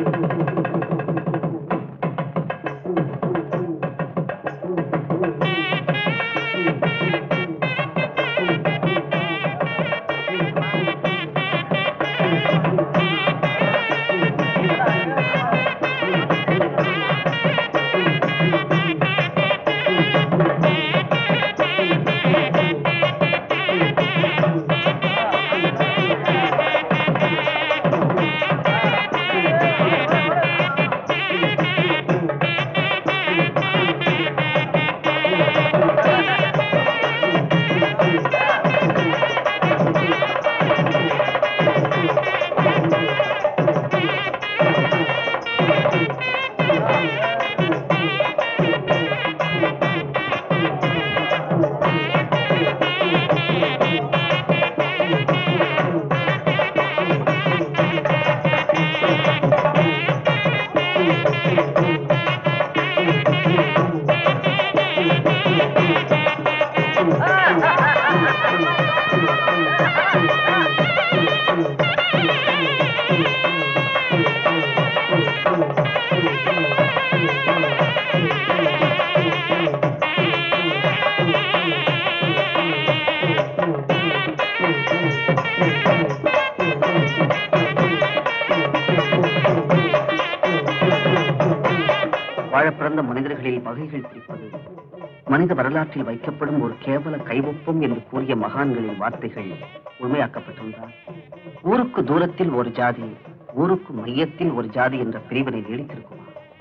வாழ பிறந்த மனிதர்களில் வகைகள் பிரிப்பது மனித வரலாற்றில் வைக்கப்படும் ஒரு கேவல கைவொப்பம் என்று கூறிய மகான்களின் வார்த்தைகள் உண்மையாக்கப்பட்டிருந்தால் ஊருக்கு தூரத்தில் ஒரு ஜாதி ஊருக்கு மையத்தில் ஒரு ஜாதி என்ற பிரிவினை நீடித்திருக்குமா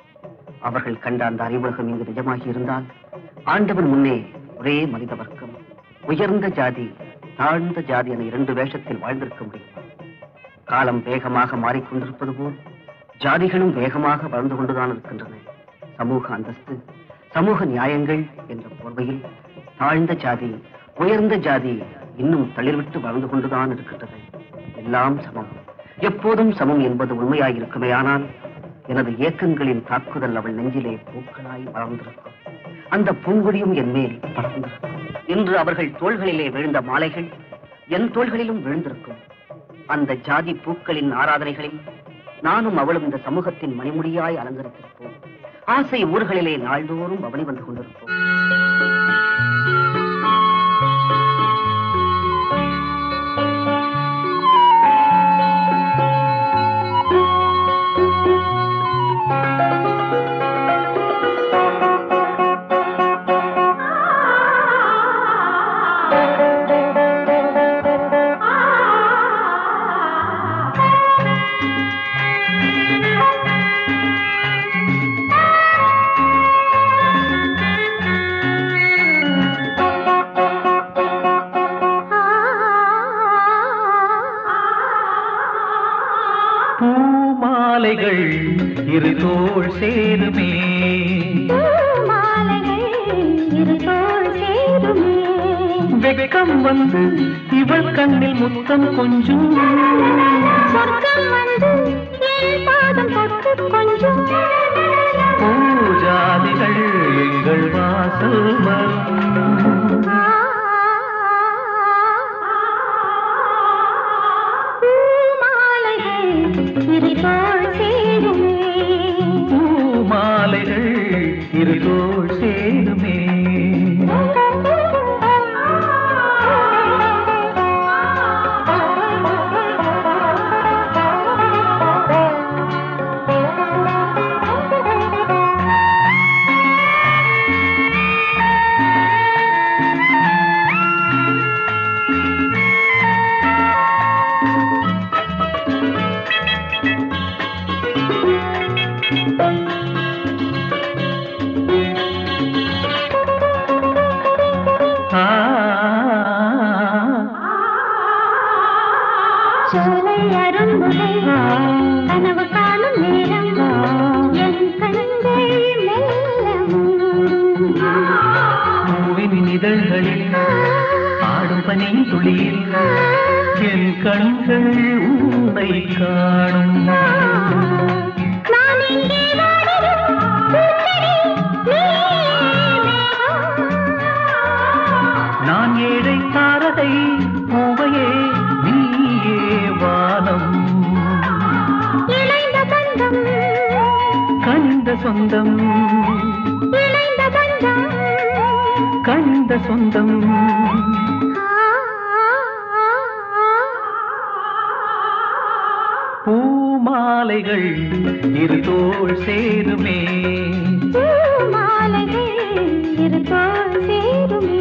அவர்கள் கண்ட அந்த அறிவுலகம் இங்கு நிஜமாகி இருந்தால் ஆண்டவன் முன்னே ஒரே மனித வர்க்கம் உயர்ந்த ஜாதி தாழ்ந்த ஜாதி என இரண்டு வேஷத்தில் வாழ்ந்திருக்க முடியுமா காலம் வேகமாக மாறிக்கொண்டிருப்பது போல் ஜாதிகளும் வேகமாக வளர்ந்து கொண்டுதான் இருக்கின்றன சமூக அந்தஸ்து சமூக நியாயங்கள் என்ற போர்வையில் தாழ்ந்த ஜாதி உயர்ந்த ஜாதி இன்னும் தளிர்விட்டு வளர்ந்து கொண்டுதான் இருக்கின்றது எல்லாம் சமம் எப்போதும் சமம் என்பது உண்மையாயிருக்குமேயானால் எனது இயக்கங்களின் தாக்குதல் அவள் நெஞ்சிலே பூக்களாய் வளர்ந்திருக்கும் அந்த பூங்கொடியும் என் மேல் படர்ந்திருக்கும் இன்று அவர்கள் தோள்களிலே விழுந்த மாலைகள் என் தோள்களிலும் விழுந்திருக்கும் அந்த ஜாதி பூக்களின் ஆராதனைகளில் நானும் அவளும் இந்த சமூகத்தின் மணிமுடியாய் அலங்கரித்திருப்போம் ஆசை ஊர்களிலே நாள்தோறும் பவனி வந்து கொண்டிருப்போம் பூமாலைகள் இரு தோள் சேருமே வெட்கம் வந்து இவள் கண்ணில் முத்தம் கொஞ்சம் பூஜாதிகள் எங்கள் வாசல் வரும் பூமாலைகள் இரு தோள் சேருமே சோலை அரும்புகை கனவு காணும் நேரம் என் கண்கள் மெல்ல மூடும் பூவின் இதழ்களில் ஆடும் பனி துளியில் என் கண்கள் உன்னை காணும் நான் இங்கே வாடிடும் பூச்செடி, நீயே மேகம். நான் ஏழை தாரகை பூவையே நீயே வானம் இணைந்த பந்தம் கனிந்த சொந்தம் இணைந்த பந்தம் கனிந்த சொந்தம் பூமாலைகள் இரு தோள் சேருமே மாலைகள் இருத்தோள் சேருமே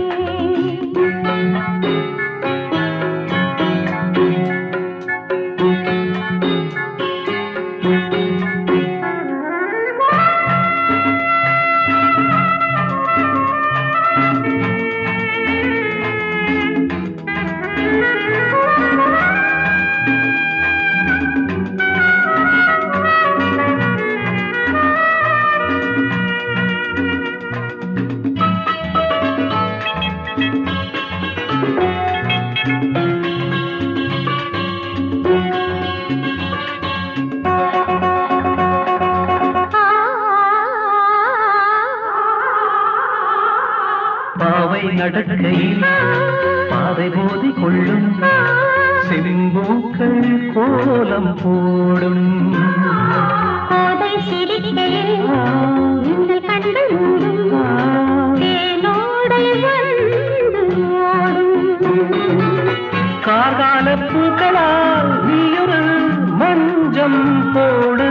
பாவை நடக்கையில் பாதை போதி கொள்ளும் செம்பூக்கள் கோலம் போடும் கோதை சிரிக்கையில் இந்த கண்கள் மூடும் தேனோடை வந்து ஓடும் கார்கால பூக்களால் நீயொரு மஞ்சம் போடு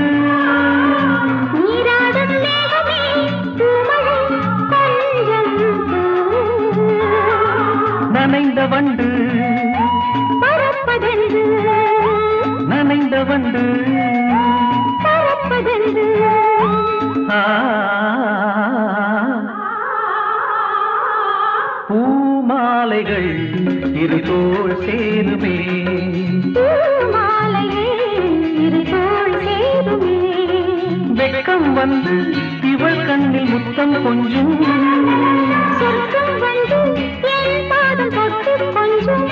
நீராடும் மேகமே பூமழை கொஞ்சம் தூ. நனைந்த வண்டு பறப்பதென்று நனைந்த வண்டு பறப்பதென்று ஆ. பூமாலைகள் இரு தோள் சேருமே மாலைகள் இருதோள் சேருமே வெட்கம் வந்து இவள் கண்ணில் முத்தம் கொஞ்சம் சொர்க்கம் வந்து என் பாதம் தொட்டு கொஞ்சம்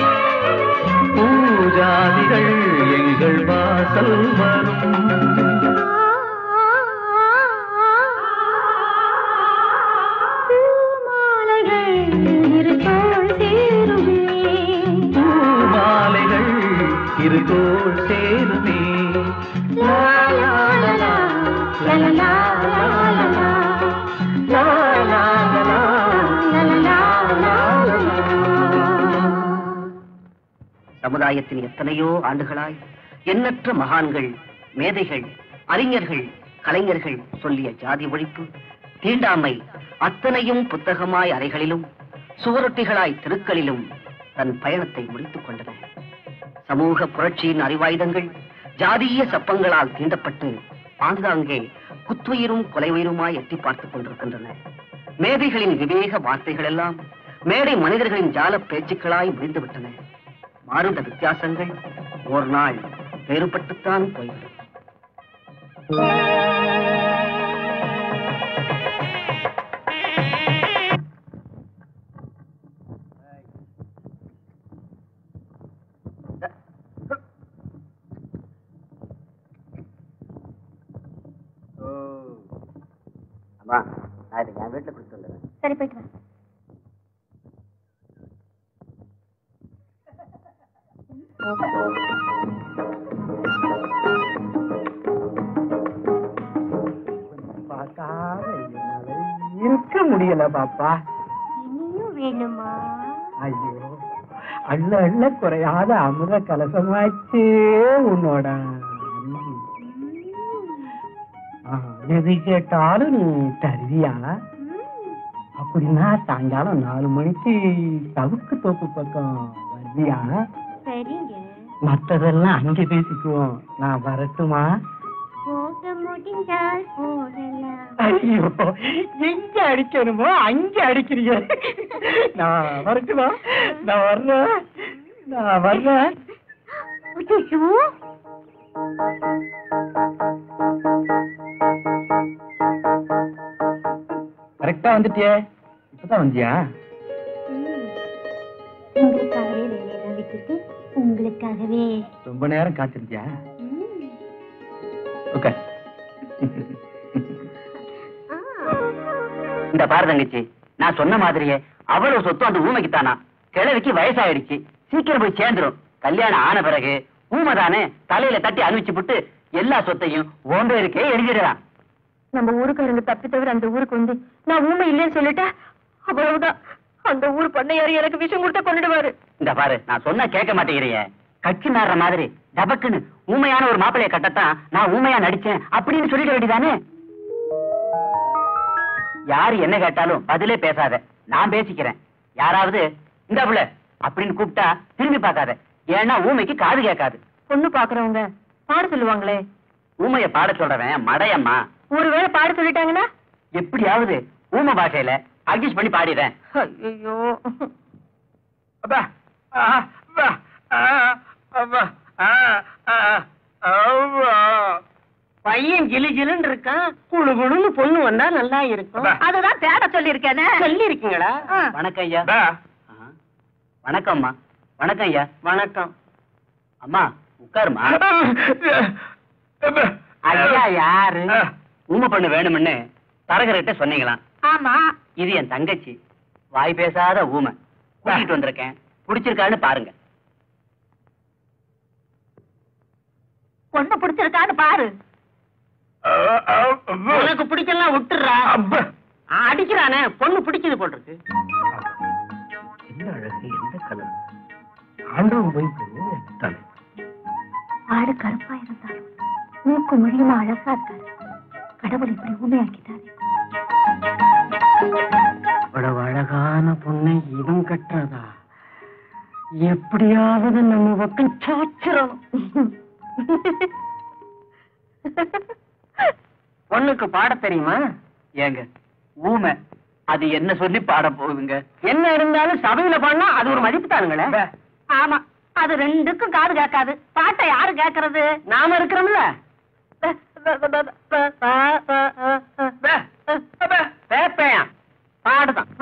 பூஜாதிகள் எங்கள் வாசல் வரும் பூமாலைகள் இருதோள் சேருமே பூமாலைகள் இரு தோள் சேருமே லா லா லா லா, லா லா லா லா லா. லா லா லா லா, லா லா லா லா லா. சமுதாயத்தின் எத்தனையோ ஆண்டுகளாய் எண்ணற்ற மகான்கள் மேதைகள் அறிஞர்கள் கலைஞர்கள் சொல்லிய ஜாதி ஒழிப்பு தீண்டாமை அத்தனையும் புத்தகமாய் அறைகளிலும் சுவரொட்டிகளாய் தெருக்களிலும் தன் பயணத்தை முடித்துக் கொண்டன சமூக புரட்சியின் அறிவாயுதங்கள் ஜாதிய சப்பங்களால் தீண்டப்பட்டு ஆங்காங்கே குத்துயிரும் கொலையுயிருமாய் எட்டி பார்த்துக் கொண்டிருக்கின்றன மேதைகளின் விவேக வார்த்தைகள் எல்லாம் மேடை மனிதர்களின் ஜால பேச்சுக்களாய் முடிந்துவிட்டன மாறுண்ட வித்தியாசங்கள் ஒரு நாள் வேறுபட்டுத்தான் போய்விடும் அம்மா நான் இதை என் வீட்டுல கொடுத்து வந்துடுறேன் சரி போயிட்டு வா பார்க்காத என்னால இருக்க முடியல பாப்பா இனியும் வேணுமா ஐயோ அள்ள அள்ள குறையாத அமுத கலசமாச்சே உன்னோட அன்பு. ஆ, எது கேட்டாலும் நீ தருவியா அப்படின்னா சாயங்காலம் நாலு மணிக்கு தவுக்கு தோப்பு பக்கம் வருவியா சரிங்க மத்ததெல்லாம் அங்கே பேசிக்குவோம் நான் வரட்டுமா போக முடிந்தால் போகலாம் ஐயோ எங்க அடிக்கணுமோ அங்க அடிக்கிறீங்க நான் வரட்டுமா நான் வர்றேன் நான் வர்றேன் ஐயோ கரெக்டா வந்துட்டியே இப்பதான் வந்தியா உங்களுக்காகவே வேலையெல்லாம் விட்டுட்டு உங்களுக்காகவே ரொம்ப நேரம் காத்திருந்தியா ம். ஓகே ஆ. இந்த பாரு தங்கச்சி நான் சொன்ன மாதிரியே அவ்வளவு சொத்து அந்த ஊமைக்கு தானா கிழவிக்கு வயசாயிடுச்சு சீக்கிரம் போய் சேர்ந்துரும் கல்யாணம் ஆன பிறகு ஊமை தானே தலையில தட்டி அனுப்பிச்சு விட்டு எல்லா சொத்தையும் ஓம்பே இருக்கே எழுதிடலாம் நம்ம ஊருக்காரங்க தப்பி தவிர அந்த ஊருக்கு வந்து நான் ஊமை இல்லைன்னு சொல்லிட்டா அவ்வளவுதான் அந்த ஊர் பண்ணையாரு எனக்கு விஷம் கொடுத்தா கொண்டுடுவாரு இந்த பாரு நான் சொன்னா கேட்க மாட்டேங்கிறியே கட்சி மாறுற மாதிரி டபக்குன்னு ஊமையான ஒரு மாப்பிளைய கட்டத்தான் நான் ஊமையா நடிச்சேன் அப்படின்னு சொல்லிட வேண்டியதானே யாரு என்ன கேட்டாலும் பதிலே பேசாத நான் பேசிக்கிறேன் யாராவது இந்த புள்ள அப்படின்னு கூப்பிட்டா திரும்பி பார்க்காத ஏன்னா ஊமைக்கு காது கேட்காது பொண்ணு பாக்குறவங்க பாட சொல்லுவாங்களே ஊமைய பாட சொல்றவன் மடையம்மா ஒருவேளை பாட சொல்லிட்டாங்கன்னா எப்படியாவது ஊமை பாஷையில அட்ஜஸ்ட் பண்ணி பாடிடுறேன் ஐயோ அப்பா ஆ, அப்பா ஆ, அப்பா ஆ, ஆ, அவ்வா. பையன் ஜிலு ஜிலுன்னு இருக்கான் குழு குழுன்னு பொண்ணு வந்தா நல்லா இருக்கும் அப்பா. அதுதான் தேட சொல்லி இருக்கேனே சொல்லி இருக்கீங்களா வணக்கம் ஐயா அப்பா. ஆ. வணக்கம்மா வணக்கம் ஐயா வணக்கம் அம்மா உட்காருமா அப்பா. ஐயா யாரு ஆ. ஊமை பண்ணு வேணும்னு தரகர்கிட்ட சொன்னீங்களாம் ஆமா இது என் தங்கச்சி வாய் பேசாத ஊமை கூட்டிட்டு வந்திருக்கேன் பிடிச்சிருக்கான்னு பாருங்க பொண்ணு பிடிச்சிருக்கான்னு பாரு ஆ, ஆ, அப்பா. உனக்கு பிடிக்கலாம் விட்டுறா அப்பா. அடிக்கிறானே பொண்ணு பிடிக்குது போல் இருக்கு என்ன அழகு எந்த கலர் ஆண்டவன் போய் பெண்ணு எடுத்தானே ஆடு கருப்பா இருந்தாலும் மூக்கு மொழியுமா அழகா இருக்காரு கடவுள் இப்படி ஊமையாக்கிட்டாரு இவ்வளவு அழகான பொண்ணை இவன் கட்டுறதா எப்படியாவது நம்ம பக்கம் சாச்சிடணும் பொண்ணுக்கு பாட தெரியுமா ஏங்க ஊமை அது என்ன சொல்லி பாட போகுதுங்க என்ன இருந்தாலும் சபையில பாடினா அது ஒரு மதிப்பு தானுங்களே ஆமா அது ரெண்டுக்கும் காது கேட்காது பாட்டை யாரு கேக்குறது நாம இருக்கிறோம்ல பேப்பையா பாடுதான்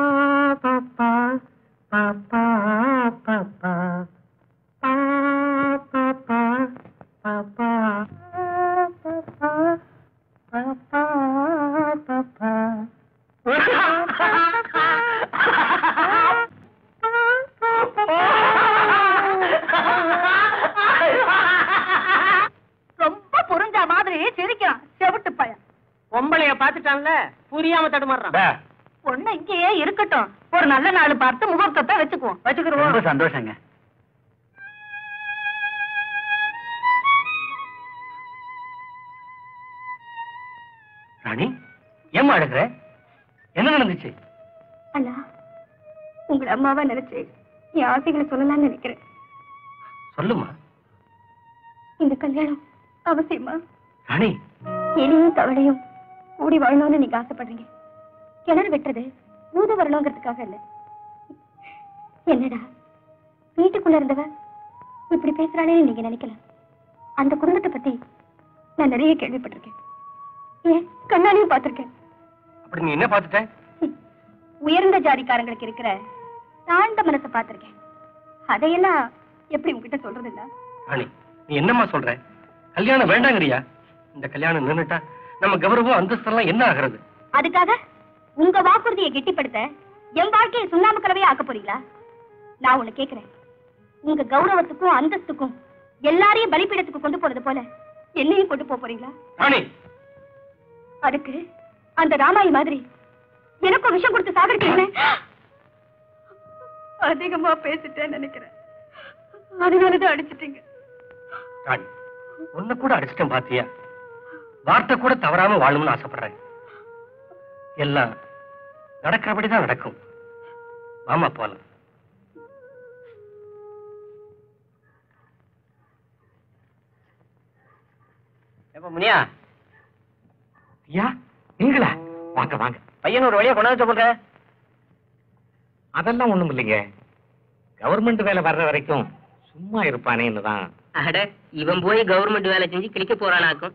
ரொம்ப புரிஞ்ச மாதிரி சிரிக்கிறான் செவிட்டு பையன் பொம்பளைய பாத்துட்டான்ல புரியாம தடுமாறுறான் அப்பா. பொண்ணு இங்கேயே இருக்கட்டும் ஒரு நல்ல நாள் பார்த்து முகூர்த்தத்தை வச்சுக்குவோம் ரொம்ப வச்சுக்கிருவோம் சந்தோஷங்க ராணி ஏம்மா அழுகிற என்ன நடந்துச்சு அண்ணா உங்களை அம்மாவா நினைச்சு என் ஆசைகளை சொல்லலாம்னு நினைக்கிறேன் சொல்லுமா இந்த கல்யாணம் அவசியமா ராணி எலியும் தவளையும் கூடி வாழணும்னு நீங்க ஆசைப்படுறீங்க கிணறு வெட்டுறது ஊத வரணுங்கிறதுக்காக இல்ல என்னடா வீட்டுக்குள்ள இருந்தவ இப்படி பேசுறாளேன்னு நீங்க நினைக்கலாம் அந்த குடும்பத்தை பத்தி நான் நிறைய கேள்விப்பட்டிருக்கேன் ஏன் கண்ணாலையும் பார்த்திருக்கேன் அப்படி நீ என்ன பார்த்துட்ட ஹம். உயர்ந்த ஜாதிக்காரங்களுக்கு இருக்கிற தாழ்ந்த மனசை பார்த்திருக்கேன் அதையெல்லாம் எப்படி உங்ககிட்ட சொல்றது இல்ல ராணி நீ என்னம்மா சொல்ற கல்யாணம் வேண்டாங்கறியா இந்த கல்யாணம் நின்னுட்டா நம்ம கௌரவம் அந்தஸ்தெல்லாம் என்ன ஆகுறது அதுக்காக உங்க வாக்குறுதியை கெட்டிப்படுத்த என் வாழ்க்கையை சுண்ணாம்பு கலவையா ஆக்க போறீங்களா நான் ஒண்ணு கேக்குறேன் உங்க கௌரவத்துக்கும் அந்தஸ்துக்கும் எல்லாரையும் பலிப்பீடத்துக்கு கொண்டு போறது போல என்னையும் கொண்டு போக போறீங்களா ராணி அதுக்கு அந்த ராமாயி மாதிரி எனக்கும் விஷம் கொடுத்து சாகடிக்கிறீங்களே அதிகமா பேசிட்டேன்னு நினைக்கிறேன் அதனாலதான் அடிச்சிட்டீங்க ராணி உன்னை கூட அடிச்சிட்டேன் பாத்தியா வார்த்தை கூட தவறாம வாழணும்னு ஆசைப்படுறேன் எல்லாம் நடக்கிறபடிதான் நடக்கும் வாமா போலாம் எப்ப முனியா ஐயா நீங்களா வாங்க வாங்க பையன் ஒரு வழியா கொண்டாந்து சொல்ற அதெல்லாம் ஒண்ணும் இல்லைங்க கவர்மெண்ட் வேலை வர்ற வரைக்கும் சும்மா இருப்பானேன்னு தான் அட இவன் போய் கவர்மெண்ட் வேலை செஞ்சு கிளிக்க போறானாக்கும்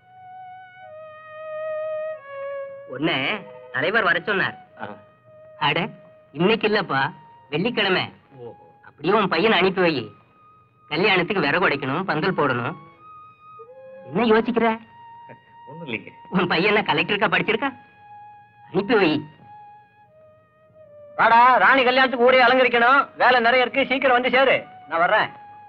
ஒண்ணு தலைவர் வர சொன்னார் அட இன்னைக்கு இல்லப்பா வெள்ளிக்கிழமை அப்படியே உன் பையனை அனுப்பி வை கல்யாணத்துக்கு விறகு உடைக்கணும் பந்தல் போடணும் என்ன யோசிக்கிற ஒண்ணும் இல்லைங்க உன் பையன் என்ன கலெக்டருக்கா படிச்சிருக்கா அனுப்பி வை வாடா ராணி கல்யாணத்துக்கு ஊரே அலங்கரிக்கணும் வேலை நிறைய இருக்கு சீக்கிரம் வந்து சேரு நான் வர்றேன்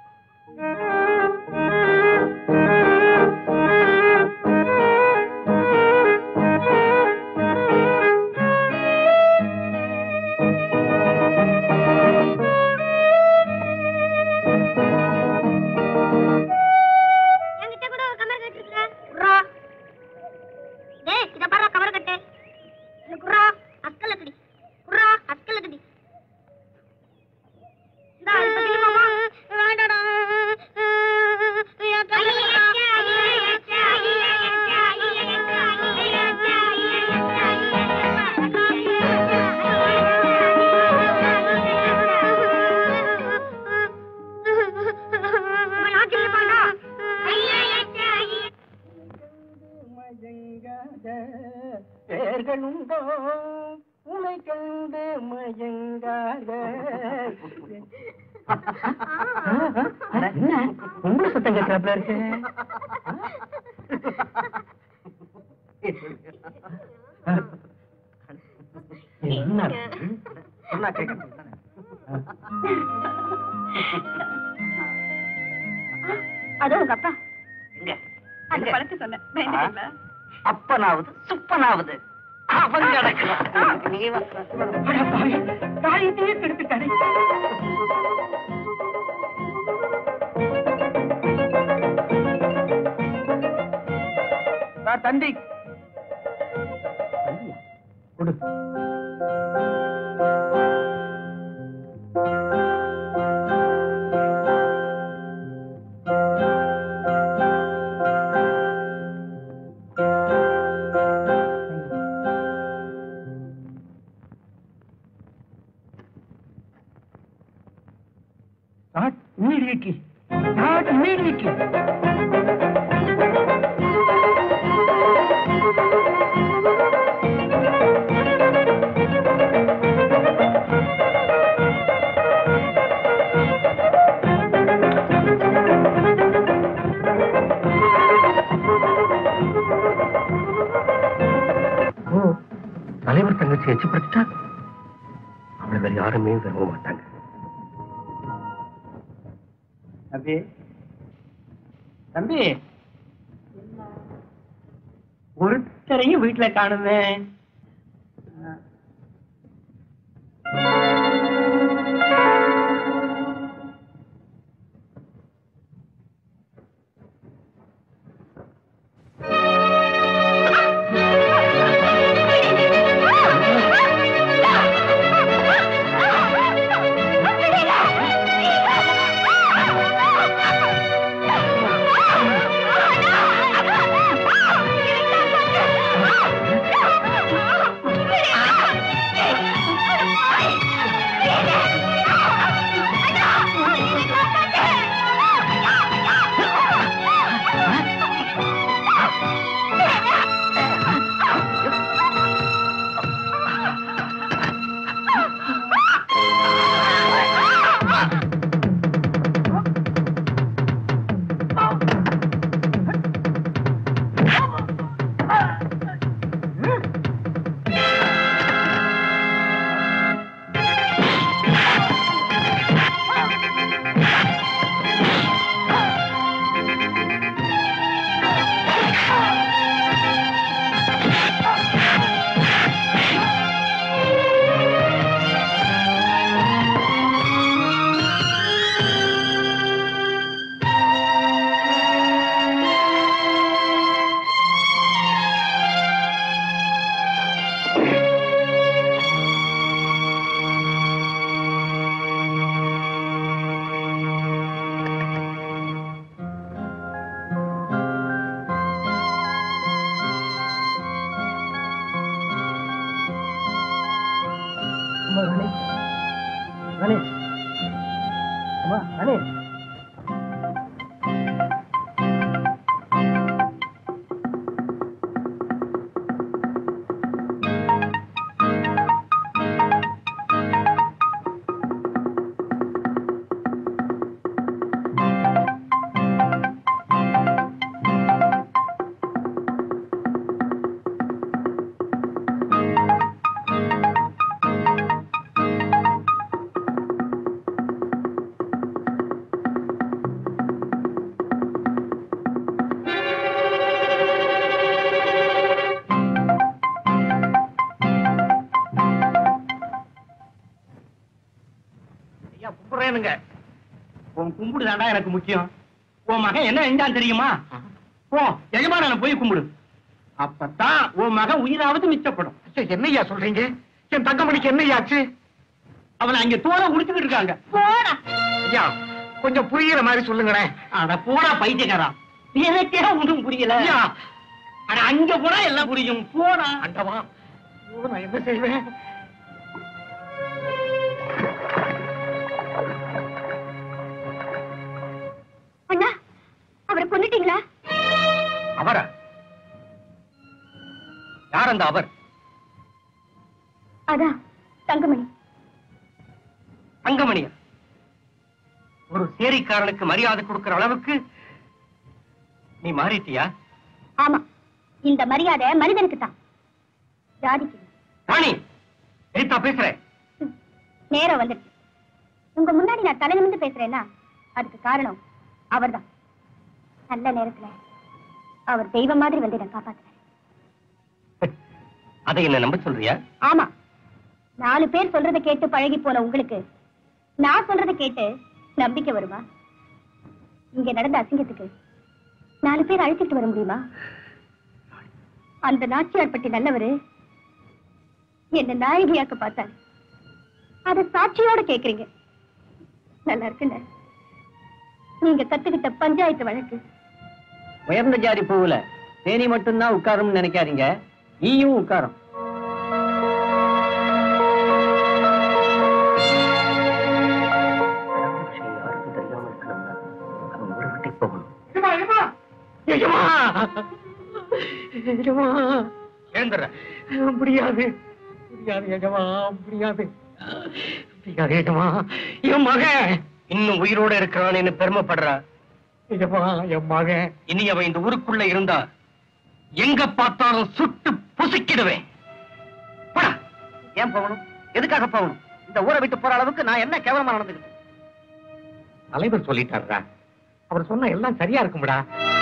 என்கிட்ட கூட ஒரு கமர் கட்டு இருக்குடா குர்ரா டேய் இத பாரு கமர் கட்டு இந்த குர்ரா அஸ்கல்ல கடி குர்ரா அஸ்கல்ல கடி இந்தா இப்ப கிளி மாமா வேண்டாடா பேர்களுண்டோ உனை கண்டு மயங்காத என்ன உங்களை சத்தம் கேட்கிறாப்ல இருக்கு என்ன சொன்னா கேட்கறது தானே அதோ உங்க அப்பா எங்க அந்த பழத்தை சொன்னேன் வேண்டாங்களா அப்பனாவது சுப்பனாவது அவன் கிடக்கிறான் நீ காரியத்தையே கெடுத்துட்டானே தந்தி கொடு Start immediately. Start immediately. ஓ தலைவர் தங்கச்சி எச்சிப்படுத்திட்டா அவளை வேற யாருமே விரும்ப மாட்டாங்க தம்பி தம்பி ஒருத்தரையும் வீட்டுல காணுமே அம்மா ராணி ராணி அம்மா ராணி ஐயா கும்பிடுறேனுங்க உன் கும்பிடு தாண்டா எனக்கு முக்கியம் உன் மகன் என்ன செஞ்சான் தெரியுமா போ எஜமான போய் கும்பிடு அப்பதான் உன் மகன் உயிராவது மிச்சப்படும் என்னய்யா சொல்றீங்க என் தங்கமணிக்கு என்னையாச்சு அவனை அங்க தோலை உடிச்சுக்கிட்டு இருக்காங்க போடா ஐயா கொஞ்சம் புரியுற மாதிரி சொல்லுங்களேன் அட போடா பைத்தியக்காரா எனக்கே ஒன்றும் புரியல ஐயா. அட அங்க போனா எல்லாம் புரியும் போடா அண்டவா ஐயோ, நான் என்ன செய்வேன் அண்ணா அவரை கொன்னுட்டீங்களா அவரா யார் அந்த அவர் அதான் தங்கமணி தங்கமணியா ஒரு சேரிக்காரனுக்கு மரியாதை கொடுக்கிற அளவுக்கு நீ மாறிட்டியா ஆமா இந்த மரியாதை மனிதனுக்கு தான் ஜாதிக்கு இல்ல. ராணி எய்தா பேசுற ம், நேரம் வந்துடுச்சு உங்க முன்னாடி நான் தலை நிமிர்ந்து பேசுறேன்னா அதுக்கு காரணம் அவர்தான் நல்ல நேரத்துல அவர் தெய்வம் மாதிரி வந்து என்னை காப்பாத்துறாரு அதை என்ன நம்ப சொல்றியா ஆமா நாலு பேர் சொல்றதை கேட்டு பழகி போன உங்களுக்கு நான் சொல்றதை கேட்டு நம்பிக்கை வருமா இங்க நடந்த அசிங்கத்துக்கு நாலு பேர் அழைச்சிட்டு வர முடியுமா அந்த நாச்சியார் பட்டி நல்லவரு என்ன நாயகியாக்க பார்த்தாரு அத சாட்சியோட கேக்குறீங்க நல்லா இருக்குல்ல நீங்க கத்துக்கிட்ட பஞ்சாயத்து வழக்கு உயர்ந்த ஜாதி பூவுல தேனி மட்டும்தான் உட்காரும்னு நினைக்காதீங்க ஈயும் உட்காரும் விஷயம் யாருக்கும் தெரியாம இருக்கணும்னா அவன் ஊரை விட்டு போகணும் ஏந்திர முடியாது முடியாது எஜமா முடியாது முடியாது எஜமா என் மகன் இன்னும் உயிரோட இருக்கிறான்னு பெருமைப்படுறா எஜமா என் மகன் இனி அவன் இந்த ஊருக்குள்ள இருந்தா எங்க பார்த்தாலும் சுட்டு புசிக்கிடுவேன் போடா. ஏன் போகணும் எதுக்காக போகணும் இந்த ஊரை விட்டு போற அளவுக்கு நான் என்ன கேவலமா நடந்துக்கிட்டேன் தலைவர் சொல்லிட்டாருடா அவர் சொன்ன எல்லாம் சரியா இருக்கும்டா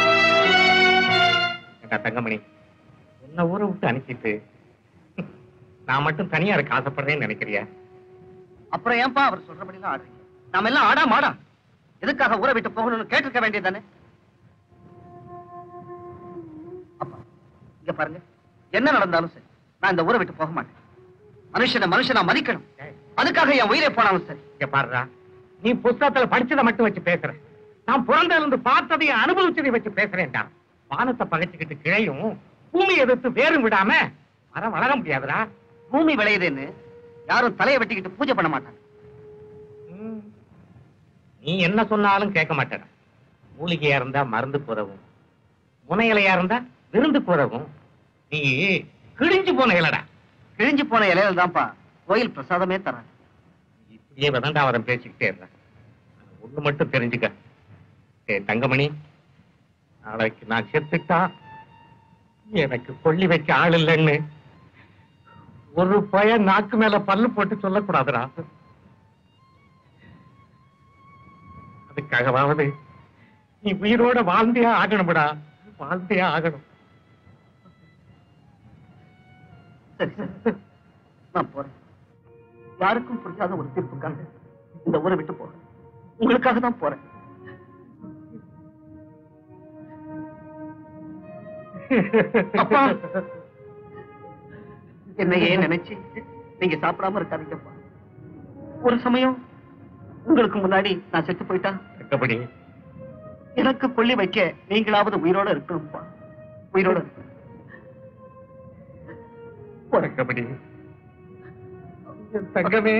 ஏண்டா தங்கமணி உன்னை ஊரை விட்டு அனுப்பிட்டு நான் மட்டும் தனியா இருக்க ஆசைப்படுறேன்னு நினைக்கிறியா அப்புறம் ஏன்பா அவர் சொல்றபடிலாம் ஆடுறீங்க நாம எல்லாம் ஆடா மாடா எதுக்காக ஊரை விட்டு போகணும்னு கேட்டிருக்க வேண்டியதானே அப்பா இங்க பாருங்க என்ன நடந்தாலும் சரி நான் இந்த ஊரை விட்டு போக மாட்டேன் மனுஷனை மனுஷனா மதிக்கணும் அதுக்காக என் உயிரை போனாலும் சரி இங்க பாருடா நீ புஸ்தகத்துல படிச்சதை மட்டும் வச்சு பேசுற நான் பிறந்ததுல இருந்து பார்த்ததையும் அனுபவிச்சதை வச்சு பேசுறேன்டா வானத்தை பகைச்சுக்கிட்டு கிழையும் பூமி எதிர்த்து வேரும் விடாம மரம் வளர முடியாதுடா பூமி விளையுதுன்னு யாரும் தலையை வெட்டிக்கிட்டு பூஜை பண்ண மாட்டாங்க ம். நீ என்ன சொன்னாலும் கேட்க மாட்டேடா மூலிகையா இருந்தா மருந்துக்கு உதவும் முனை இலையா இருந்தா விருந்துக்கு உதவும் நீ கிழிஞ்சு போன இலடா கிழிஞ்சு போன இலையில தான்ப்பா கோயில் பிரசாதமே தராங்க இப்படியே விதண்டாவதம் பேசிக்கிட்டே இருந்தேன் ஒண்ணு மட்டும் தெரிஞ்சுக்க ஏ தங்கமணி நாளைக்கு நான் செத்துட்டா எனக்கு கொள்ளி வைக்க ஆள் இல்லைன்னு ஒரு பையன் நாக்கு மேல பல்லு போட்டு சொல்லக்கூடாதுடா அதுக்காகவாவது நீ உயிரோட வாழ்ந்தே ஆகணும்டா வாழ்ந்தே ஆகணும் சரி சரி நான் போறேன் யாருக்கும் புரியாத ஒரு தீர்ப்புக்காக இந்த ஊரை விட்டு போறேன் உங்களுக்காக தான் போறேன் அப்பா என்னையே நினைச்சு நீங்க சாப்பிடாம இருக்காதீங்கப்பா ஒரு சமயம் உங்களுக்கு முன்னாடி நான் செத்து போயிட்டா தக்கபடி எனக்கு கொள்ளி வைக்க நீங்களாவது உயிரோட இருக்கணும்ப்பா உயிரோட இருக்கணும். தக்கபடி என் தங்கமே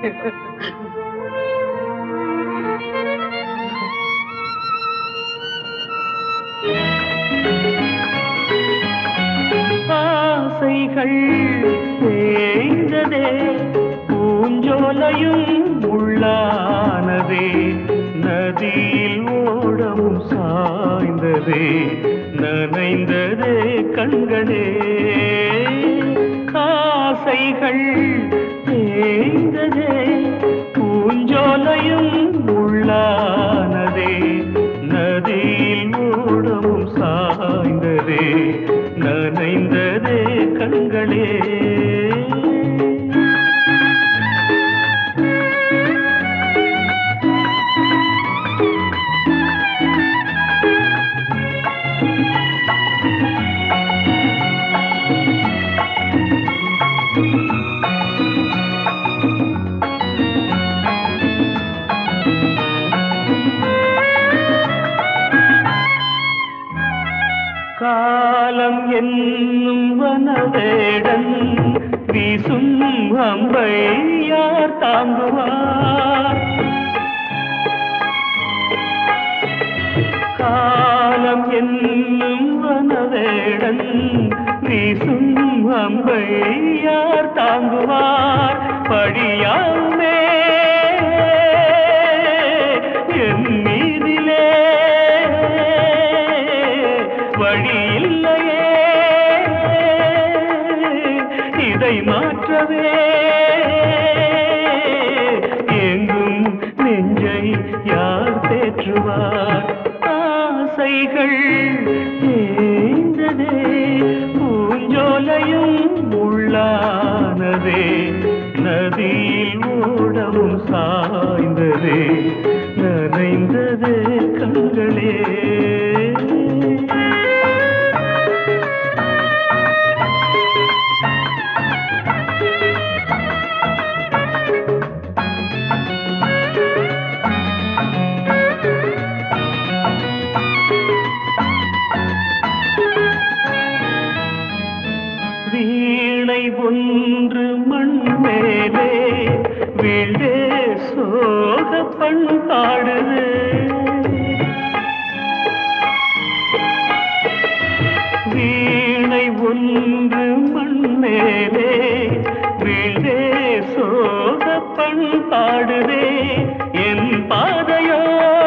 ஆசைகள் தேய்ந்ததே பூஞ்சோலையும் உள்ளானதே நதியில் ஓடமும் சாய்ந்ததே நனைந்ததே கண்களே ஆசைகள் தேய்ந்ததே பூஞ்சோலையும் உள்ளானதே நதியில் ஓடமும் சாய்ந்ததே நனைந்ததே கண்களே என்னும் வனவேடன் வீசும் அம்பை யார் தாங்குவார் காலம் என்னும் வனவேடன் வீசும் அம்பை யார் தாங்குவார் பழியாமே என் மீதிலே வழி இல்லையே இதை மாற்றவே எங்கும் நெஞ்சை யார் தேற்றுவார் ஆசைகள் தேய்ந்ததே பூஞ்சோலையும் உள்ளானதே நதியில் ஓடவும் சாய்ந்ததே நனைந்ததே கண்களே வீணை ஒன்று மண் மேலே வீழ்ந்தே சோக பண்பாடுது வீணை ஒன்று மண் மேலே வீழ்ந்தே சோக பண்பாடுதே என் பாதையோ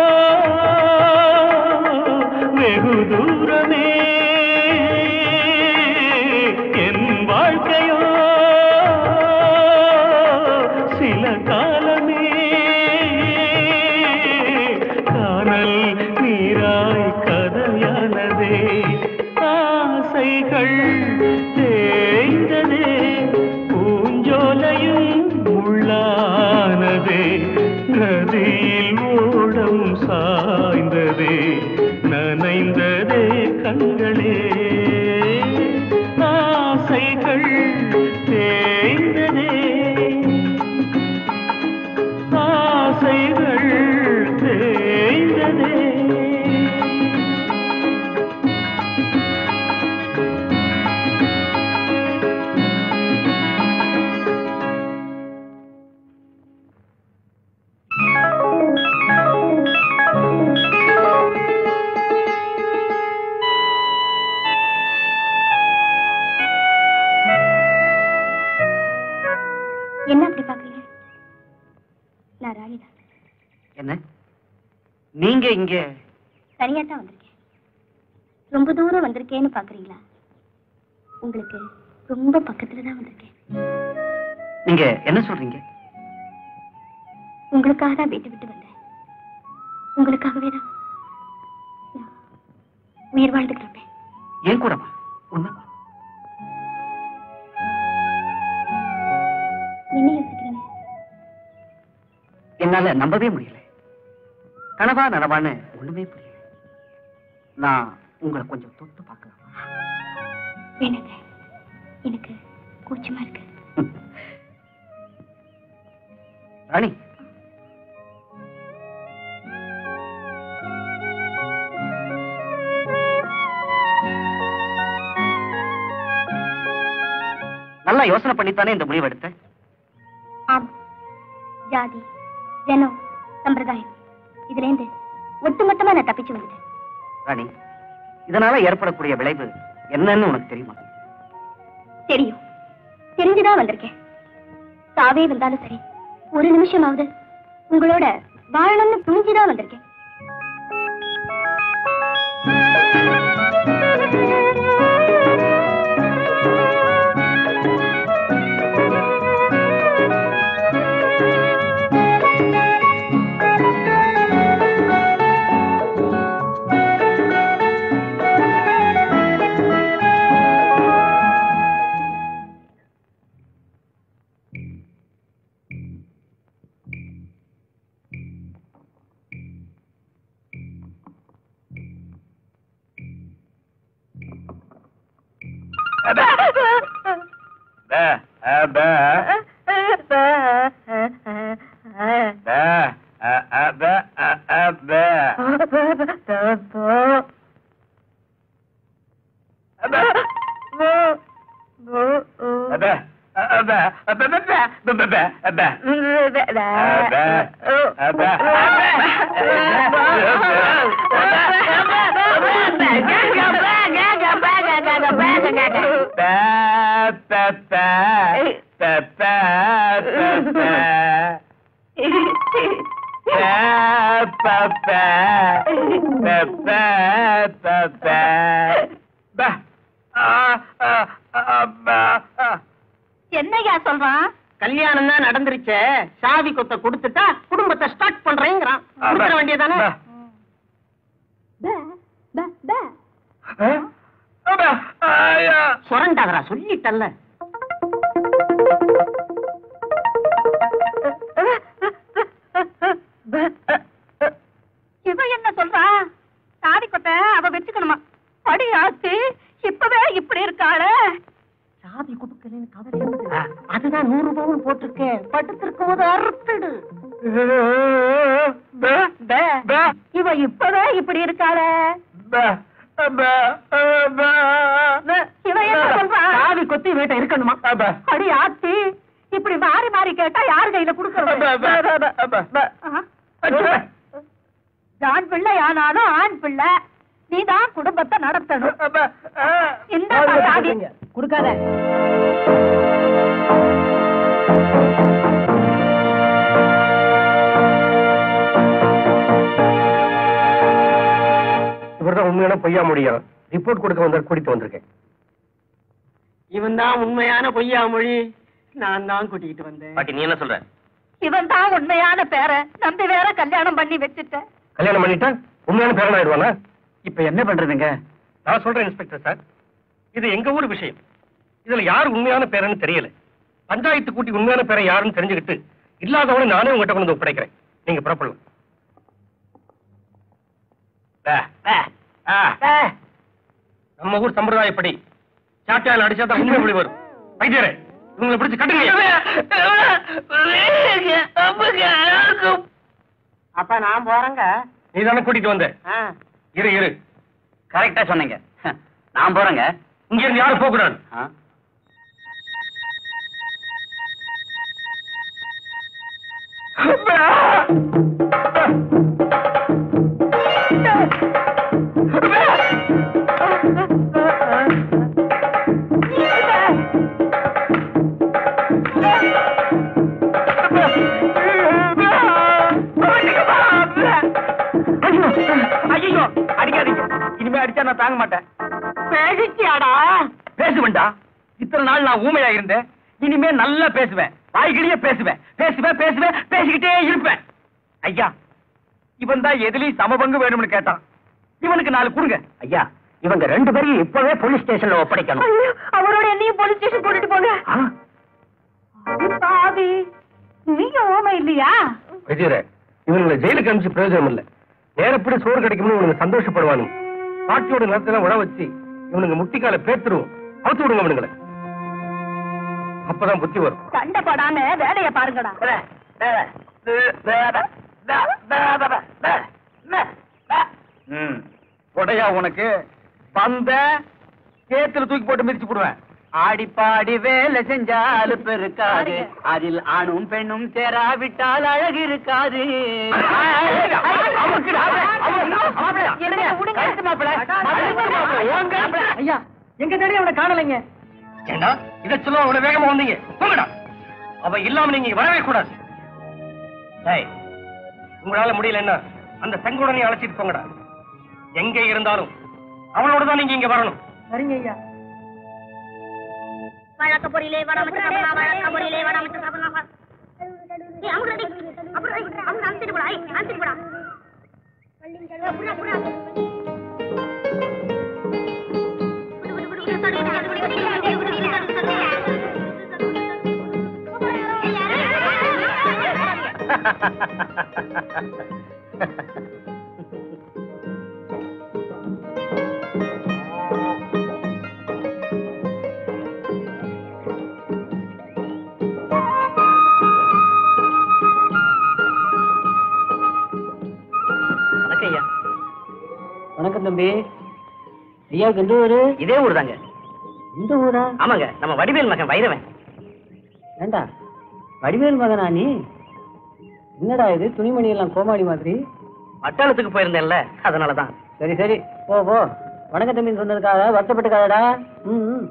வெகு தூரமே என் வாழ்க்கையோ சில காலமே காணல் நீராய் கதையானதே ஆசைகள் தேய்ந்ததே பூஞ்சோலையும் உள்ளானதே நதியில் ஓடம் சாய்ந்ததே நனைந்ததே கண்களே ஆசைகள் தேய்ந்ததே ஆசைகள் தேய்ந்ததே என்ன அப்படி பாக்குறீங்க நான் ராணிதான் என்ன நீங்க இங்க தனியா தான் வந்திருக்கேன் ரொம்ப தூரம் வந்திருக்கேன்னு பாக்குறீங்களா உங்களுக்கு ரொம்ப பக்கத்துல தான் வந்திருக்கேன் நீங்க என்ன சொல்றீங்க உங்களுக்காக தான் வீட்டை விட்டு வந்தேன் உங்களுக்காகவே தான் நான் உயிர் வாழ்ந்துக்கிறப்பேன் ஏன் கூடவா உண்மை என்ன யோசிக்கிறீங்க என்னால நம்பவே முடியல கனவா நனவான்னு ஒண்ணுமே புரியல நான் உங்களை கொஞ்சம் தொட்டு பார்க்கலாம் வேணுங்க எனக்கு கூச்சமா இருக்கு ராணி நல்லா யோசனை பண்ணித்தானே இந்த முடிவு எடுத்தேன் ஆம் ஜாதி ஜனம் சம்பிரதாயம் இதுல இருந்து ஒட்டுமொத்தமா நான் தப்பிச்சு வந்துட்டேன் ராணி இதனால ஏற்படக்கூடிய விளைவு என்னன்னு உனக்கு தெரியுமா தெரியும் தெரிஞ்சுதான் வந்திருக்கேன் சாவே வந்தாலும் சரி ஒரு நிமிஷமாவது உங்களோட வாழணும்னு துணிஞ்சுதான் வந்திருக்கேன் என்னையா சொல்றான் கல்யாணம் தான் நடந்துருச்சே சாவி கொத்த கொடுத்துட்டா குடும்பத்தை ஸ்டார்ட் பண்றேங்கிறான் கொடுத்துட வேண்டியதானே சுரண்டாதரா சொல்லிட்டல்ல இவன் என்ன சொல்றா சாதி கொத்த அவ வச்சுக்கணுமா படி ஆச்சு இப்பவே இப்படி இருக்காளே சாவி கொடுக்கலன்னு கவலை அதுதான் நூறு ரூபாவும் போட்டிருக்கேன் படுத்திருக்கும் போது அறுத்துடு இவ இப்பவே இப்படி இருக்காளே இவ என்ன சொல்றா சாவி கொத்தி வீட்டை இருக்கணுமா அடி ஆத்தி இப்படி மாறி மாறி கேட்டா யாரு கையில கொடுக்கறது ஆண் பிள்ளை ஆனாலும் ஆண் பிள்ளை நீதான் குடும்பத்தை நடத்தணும் இந்த சாதி கொடுக்காத இவர்தான் உண்மையான பொய்யா முடியும் ரிப்போர்ட் கொடுக்க வந்தார் கூட்டிட்டு வந்திருக்கேன் இவன் தான் உண்மையான பொய்யா மொழி நான் தான் கூட்டிகிட்டு வந்தேன் பாட்டி நீ என்ன சொல்ற இவன் தான் உண்மையான பேர நம்பி வேற கல்யாணம் பண்ணி வச்சுட்ட கல்யாணம் பண்ணிட்டா உண்மையான பேரன் ஆயிடுவானா இப்ப என்ன பண்றதுங்க நான் சொல்றேன் இன்ஸ்பெக்டர் சார் இது எங்க ஊர் விஷயம் இதுல யார் உண்மையான பேரன்னு தெரியல பஞ்சாயத்து கூட்டி உண்மையான பேரை யாருன்னு தெரிஞ்சுக்கிட்டு இல்லாதவனை நானே உங்ககிட்ட கொண்டு வந்து ஒப்படைக்கிறேன் நீங்க புறப்படலாம் ஆ, ஆ, ஆ. நம்ம ஊர் சம்பிரதாயப்படி சாட்டையால் அடிச்சா தான் உண்மை மொழி வரும் வைத்தியரே இவங்களை பிடிச்சு கட்டுங்க அப்ப நான் போறேங்க நீ தானே கூட்டிட்டு வந்த இரு இரு கரெக்டா சொன்னீங்க நான் போறேங்க இங்க இருந்து யாரும் போக கூடாது ஐயோ அடிக்காதீங்க இனிமே அடிச்சா நான் தாங்க மாட்டேன் பேசிட்டியாடா பேசுவேன்டா இத்தனை நாள் நான் ஊமையா இருந்தேன் இனிமே நல்லா பேசுவேன் வாய்கிலேயே பேசுவேன் பேசுவேன் பேசுவேன் பேசிக்கிட்டே இருப்பேன் ஐயா இவன் தான் எதுலயும் சமபங்கு வேணும்னு கேட்டான் இவனுக்கு நாலு கொடுங்க ஐயா இவங்க ரெண்டு பேரையும் இப்பவே போலீஸ் ஸ்டேஷன்ல ஒப்படைக்கணும் ஐயோ, அவரோட என்னையும் போலீஸ் ஸ்டேஷன் கூட்டிட்டு போங்க பாவி நீங்க ஓமை இல்லையா வைத்தியரே இவங்களை ஜெயிலுக்கு அனுப்பிச்சு பிரயோஜனம் இல்ல நேரப்படி சோறு கிடைக்கும்னு இவனுங்க சந்தோஷப்படுவானுங்க பாட்டியோட நிலத்தெல்லாம் உழ வச்சு இவனுங்க முட்டிக்கால பேத்துருவோம் அவுத்து விடுங்க அவனுங்களை அப்பதான் புத்தி வரும் சண்டை போடாம வேலைய பாருங்கடா ம். உடையா உனக்கு வந்த சேத்துல தூக்கி போட்டு மிதிச்சு போடுவேன் ஆடி பாடி வேலை செஞ்சால் பெருக்காது அதில் ஆணும் பெண்ணும் சேராவிட்டால் அழகு இருக்காது ஐயா எங்க தேடி அவனை காணலைங்க ஏண்டா இதை சொல்ல அவ்வளவு வேகமா வந்தீங்க போங்கடா அவ இல்லாம நீங்க இங்க வரவே கூடாது டேய், உங்களால முடியலன்னா அந்த செங்குடனையும் அழைச்சிட்டு போங்கடா எங்க இருந்தாலும் அவளோட தான் நீங்க இங்க வரணும் சரிங்க ஐயா வழக்க பொரியலே வடமட்டு சாப்பிடலாம் வழக்க பொரியலே வடமட்டு சாப்பிடலாம் ஏய் அவங்க ரெடி அப்புறம் ஏய், அவங்க அனுப்பிட்டு போடா ஏய் அனுப்பிட்டு போடா புடா புடா வணக்கம் ஐயா வணக்கம் தம்பி ஐயாவுக்கு எந்த ஊரு இதே ஊர் தாங்க இந்த ஊரா ஆமாங்க நம்ம வடிவேல் மகன் வைரவன் ஏண்டா வடிவேல் மகனா நீ என்னடா இது துணிமணி எல்லாம் கோமாளி மாதிரி பட்டாளத்துக்கு போயிருந்தேன்ல அதனாலதான் சரி சரி போ போ வணக்க தம்பி சொன்னதுக்காக வருத்தப்பட்டுக்காதடா ம் ம்.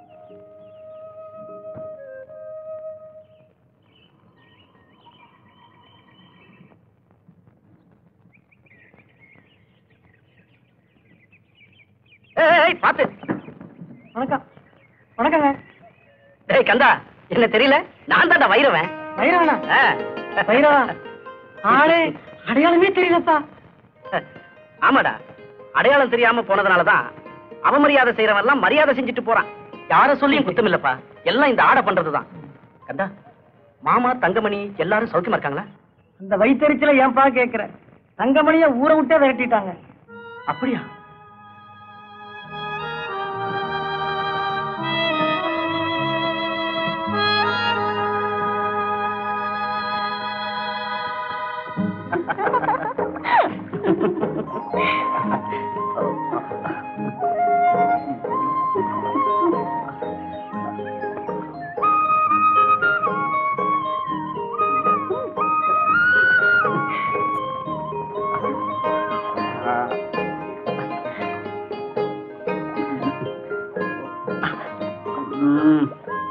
ஏய் பாத்து வணக்கம் வணக்கங்க டேய் கந்தா என்ன தெரியல நான் தான்டா வைரவன் வைரவனா ஆ. வைரவா ஆளே அடையாளமே தெரியலப்பா ஆமாடா அடையாளம் தெரியாம போனதுனாலதான் அவமரியாதை செய்யறவன் எல்லாம் மரியாதை செஞ்சுட்டு போறான் யார சொல்லியும் குத்தம் இல்லப்பா எல்லாம் இந்த ஆடை பண்றதுதான் கந்தா மாமா தங்கமணி எல்லாரும் சௌக்கியமா இருக்காங்களா அந்த வயிற்றுல ஏன்பா கேக்குற தங்கமணிய ஊரை விட்டே விரட்டிட்டாங்க அப்படியா ம்.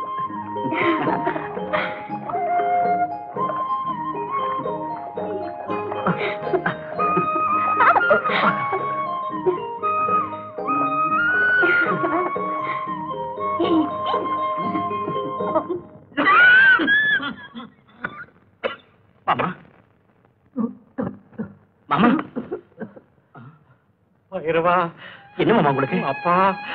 மாமா மாமா இருவா என்ன மாமா உங்களுக்கு அப்பா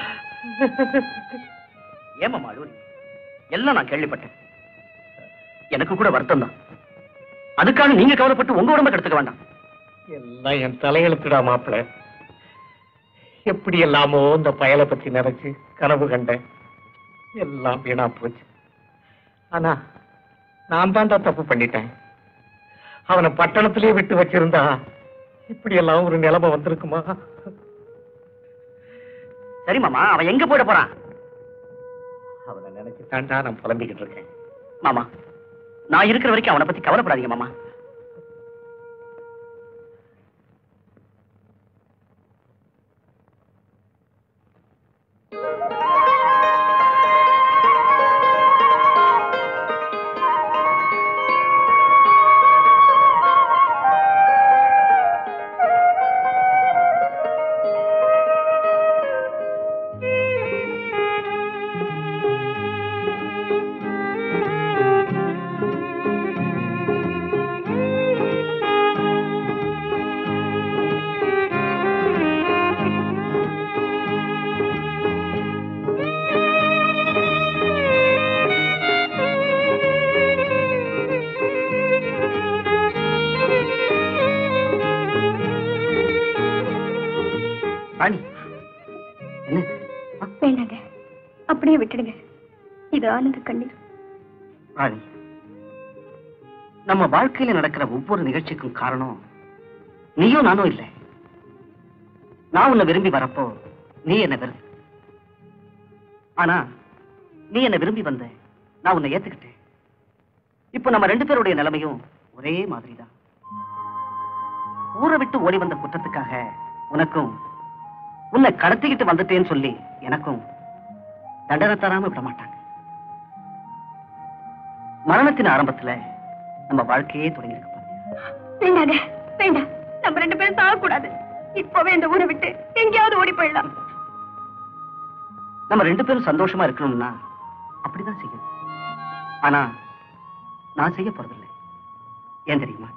ஏன் மாமா அழுவுறீங்க எல்லாம் நான் கேள்விப்பட்டேன் எனக்கு கூட வருத்தம் தான் அதுக்காக நீங்க கவலைப்பட்டு உங்க உடம்ப கெடுத்துக்க வேண்டாம் எல்லாம் என் தலையெழுத்துடா மாப்பிள எப்படி எல்லாமோ இந்த பயலை பத்தி நினைச்சு கனவு கண்டேன் எல்லாம் வீணா போச்சு ஆனா நான் தான்டா தப்பு பண்ணிட்டேன் அவனை பட்டணத்திலேயே விட்டு வச்சிருந்தா இப்படி எல்லாம் ஒரு நிலைமை வந்திருக்குமா சரி மாமா அவன் எங்க போயிட போறான் அவனை நினைச்சு தாண்டா நான் புலம்பிக்கிட்டு இருக்கேன் மாமா நான் இருக்கிற வரைக்கும் அவனை பத்தி கவலைப்படாதீங்க மாமா ராணி என்ன வேண்டாங்க அப்படியே விட்டுடுங்க இது ஆனந்த கண்ணீர் ராணி நம்ம வாழ்க்கையில நடக்கிற ஒவ்வொரு நிகழ்ச்சிக்கும் காரணம் நீயும் நானும் இல்லை நான் உன்னை விரும்பி வரப்போ நீ என்ன வெறுத்து ஆனா நீ என்ன விரும்பி வந்த நான் உன்னை ஏத்துக்கிட்டேன் இப்போ நம்ம ரெண்டு பேருடைய நிலைமையும் ஒரே மாதிரிதான் ஊரை விட்டு ஓடி வந்த குற்றத்துக்காக உனக்கும் உன்னை கடத்திக்கிட்டு வந்துட்டேன்னு சொல்லி எனக்கும் தண்டனை தராம விட மாட்டாங்க மரணத்தின் ஆரம்பத்துல நம்ம வாழ்க்கையே தொடங்கி இருக்கு வேண்டாங்க வேண்டாம் நம்ம ரெண்டு பேரும் சாகக்கூடாது இப்பவே இந்த ஊரை விட்டு எங்கேயாவது ஓடி போயிடலாம் நம்ம ரெண்டு பேரும் சந்தோஷமா இருக்கணும்னா அப்படிதான் செய்யணும் ஆனா நான் செய்ய போறதில்லை ஏன் தெரியுமா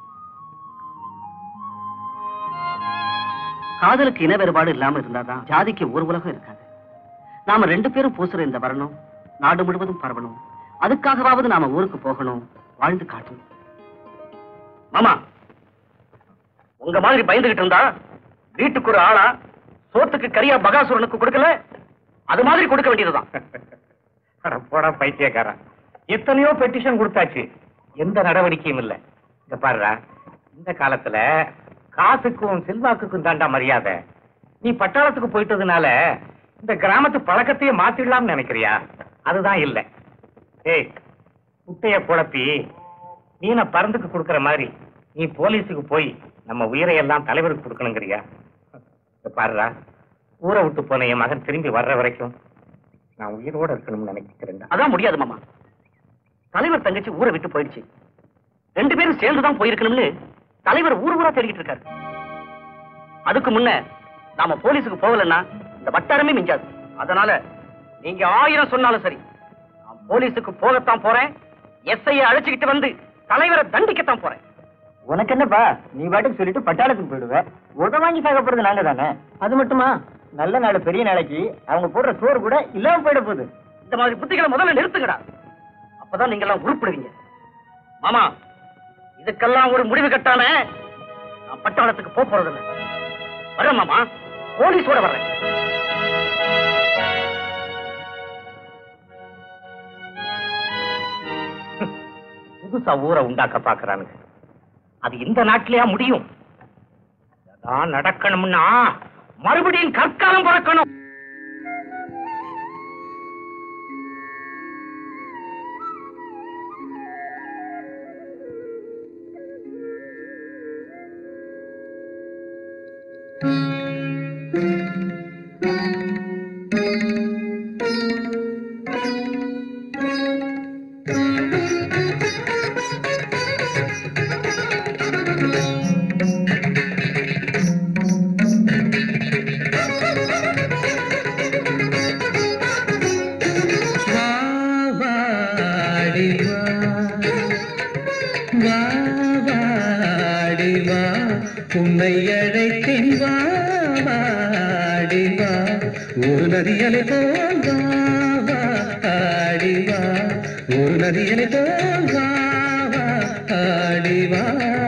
காதலுக்கு இன வேறுபாடு இல்லாம இருந்தாதான் ஜாதிக்கு ஒரு உலகம் இருக்காது நாம ரெண்டு பேரும் பூசுற இந்த வரணும் நாடு முழுவதும் பரவணும் அதுக்காகவாவது நாம ஊருக்கு போகணும் வாழ்ந்து காட்டணும் மாமா உங்க மாதிரி பயந்துகிட்டு இருந்தா வீட்டுக்கு ஒரு ஆளா சோத்துக்கு கரியா பகாசுரனுக்கு கொடுக்கல அது மாதிரி கொடுக்க வேண்டியதுதான் அட போடா பைத்தியக்காரன் எத்தனையோ பெட்டிஷன் கொடுத்தாச்சு எந்த நடவடிக்கையும் இல்ல இந்த பாருடா இந்த காலத்துல காசுக்கும் செல்வாக்குக்கும் தாண்டா மரியாதை நீ பட்டாளத்துக்கு போயிட்டதுனால இந்த கிராமத்து பழக்கத்தையே மாத்திடலாம்னு நினைக்கிறியா அதுதான் இல்ல ஏய் குட்டைய குழப்பி மீனை பறந்துக்கு கொடுக்கற மாதிரி நீ போலீஸுக்கு போய் நம்ம உயிரை எல்லாம் தலைவருக்கு கொடுக்கணுங்கிறியா இத பாருடா ஊரை விட்டு போன என் மகன் திரும்பி வர்ற வரைக்கும் நான் உயிரோட இருக்கணும்னு நினைக்கிறேன்டா அதான் முடியாது மாமா தலைவர் தங்கச்சி ஊரை விட்டு போயிடுச்சு ரெண்டு பேரும் சேர்ந்துதான் போயிருக்கணும்னு தலைவர் ஊர் ஊரா தேடிக்கிட்டு இருக்காரு அதுக்கு முன்ன நாம போலீஸுக்கு போகலன்னா இந்த வட்டாரமே மிஞ்சாது அதனால நீங்க ஆயிரம் சொன்னாலும் சரி நான் போலீஸுக்கு போகத்தான் போறேன் எஸ்ஐய அழைச்சுக்கிட்டு வந்து தலைவரை தண்டிக்கத்தான் போறேன் உனக்கு என்னப்பா நீ பாட்டுக்கு சொல்லிட்டு பட்டாளத்துக்கு போயிடுவ உத வாங்கி சாக போறது நாங்க தானே அது மட்டுமா நல்ல நாள் பெரிய நாளைக்கு அவங்க போடுற சோறு கூட இல்லாம போயிட போகுது இந்த மாதிரி புத்திகளை முதல்ல நிறுத்துங்கடா அப்பதான் நீங்க எல்லாம் உருப்பிடுவீங்க மாமா இதுக்கெல்லாம் ஒரு முடிவு கட்டாம நான் பட்டாளத்துக்கு போக போறதில்லை வரேன் மாமா போலீஸோட வர்றேன் புதுசா ஊரை உண்டாக்க பாக்குறானுங்க அது இந்த நாட்டிலேயா முடியும் அதான் நடக்கணும்னா மறுபடியும் கற்காலம் பிறக்கணும் வாடி வா வா வாடி வா உன்னை அழைத்தேன் வா வாடி வா ஒரு நதியலை போல் வா வாடி வா ஒரு நதியலை போல் வா வாடி வா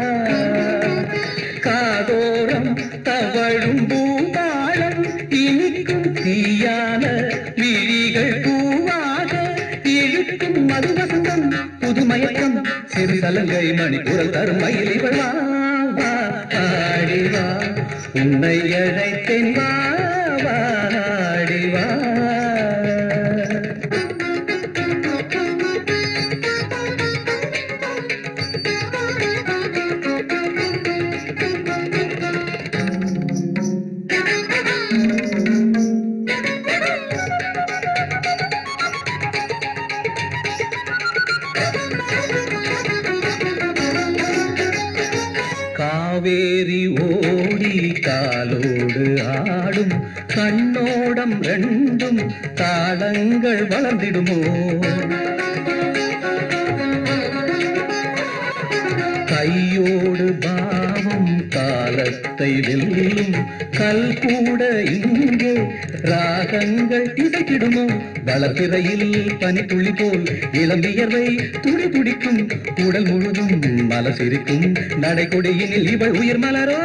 காதோரம் தவழும் பூபாளம் இனிக்கும் தீயான விழிகள் பூவாக இழுக்கும் மதுவசந்தம் புதுமயக்கம் சிறு சலங்கை மணி குரல் தரும் மயில் இவள் வா வா ஆடி வா உன்னை அழைத்தேன் வா வாடி வா காவேரி ஓடி காலோடு ஆடும் கண்ணோடம் ரெண்டும் தாளங்கள் வளர்ந்திடுமோ கையோடு பாவம் காலத்தை வெல்லும் கல் கூட இங்கே ராகங்கள் இசைக்கிடுமோ வளர்பிறையில் பனித்துளி போல் இளம்பியர்வை துடி துடிக்கும் உடல் முழுதும் மலசிரிக்கும் நடைகொடியினில் இவள் உயிர் மலரோ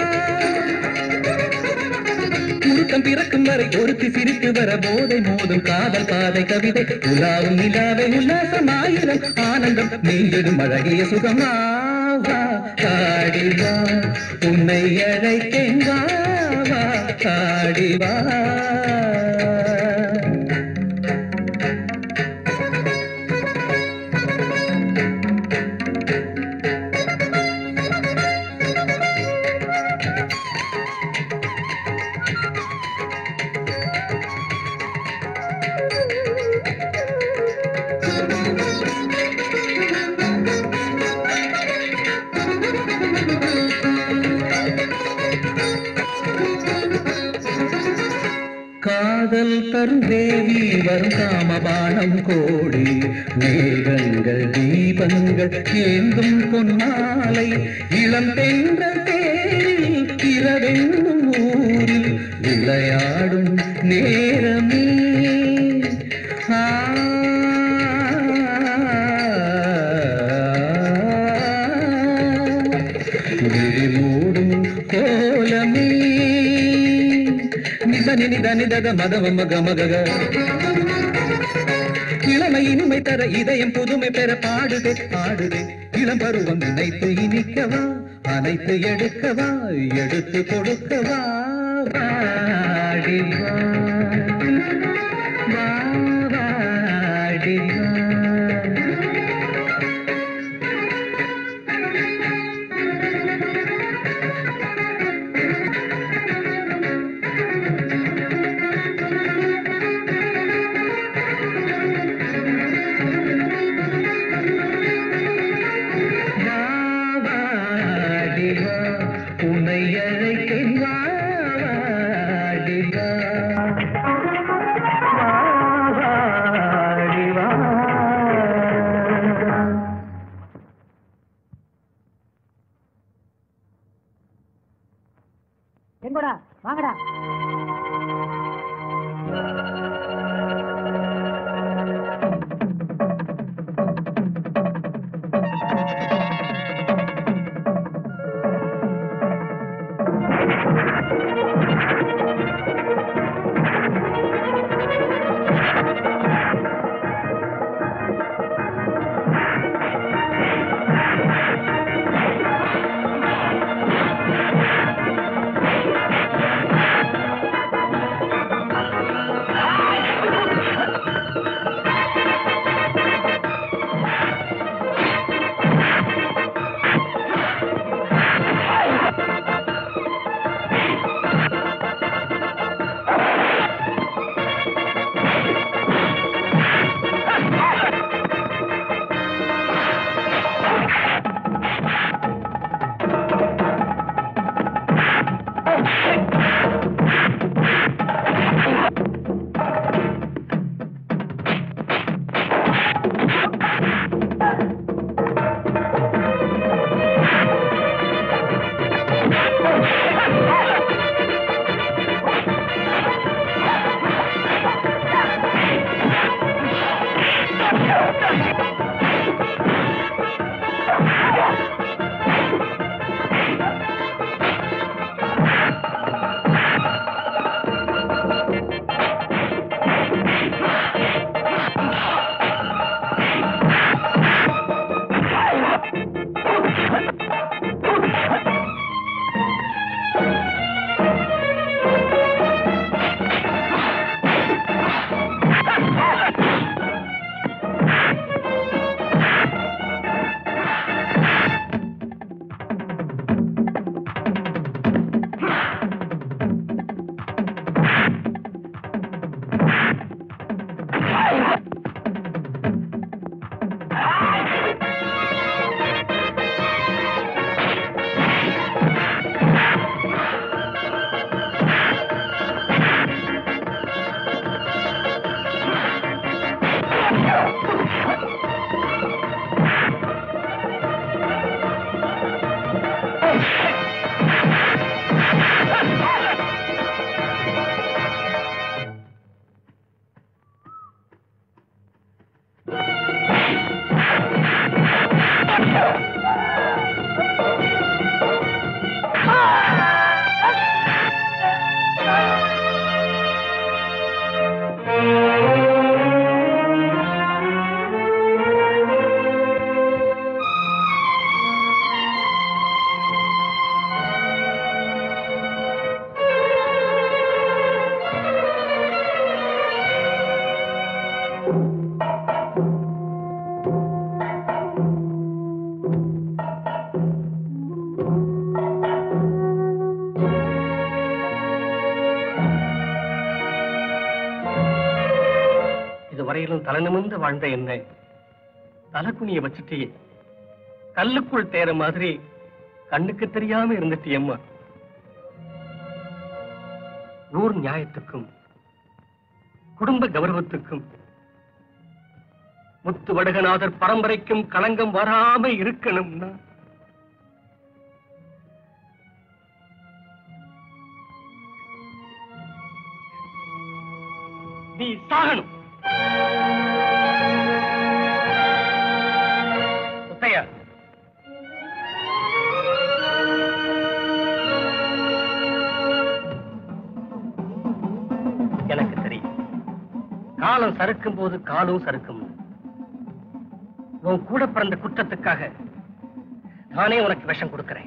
உருக்கம் பிறக்கும் வரை ஒருத்தி சிரித்து வர போதை மோதும் காதல் பாதை கவிதை உலாவும் நிலாவை உல்லாசமாயிரம் ஆனந்தம் நீங்கிடும் அழகிய சுகமா வா ஆடி வா உன்னை அழைத்தேன் வா வா ஆடி வா காதல் தரும் தேவி வரும் காமபானம் கோடி மேகங்கள் தீபங்கள் ஏந்தும் பொன்னாலை இளம் தென்றல் தேரில் இரவென்னும் ஊரில் விளையாடும் நேரமே ஆ விழி மூடும் கோலமே நிதனி நித நிதக மதவ மக மகக இளமை இனிமை தர இதயம் புதுமை பெற பாடுதே ஆடுதே இளம் பருவம் நினைத்து இனிக்கவா அனைத்து எடுக்கவா எடுத்து கொடுக்கவா வாடி வா வா, வாடி வா வா உன்னை அழைக்கேன் வா வாடி வா வாடி வா எங்கடா வாங்கடா இதுவரையிலும் தலை நிமிர்ந்து வாழ்ந்த என்ன தலக்குனிய வச்சுட்டு கல்லுக்குள் தேர மாதிரி கண்ணுக்கு தெரியாம இருந்துட்டியம்மா ஊர் நியாயத்துக்கும் குடும்ப கௌரவத்துக்கும் முத்து வடகநாதர் பரம்பரைக்கும் களங்கம் வராம இருக்கணும்னா நீ சாகணும் முத்தையா எனக்கு தெரியும் காலம் சறுக்கும் போது காலும் சறுக்கும் உன் கூட பிறந்த குற்றத்துக்காக நானே உனக்கு விஷம் கொடுக்கிறேன்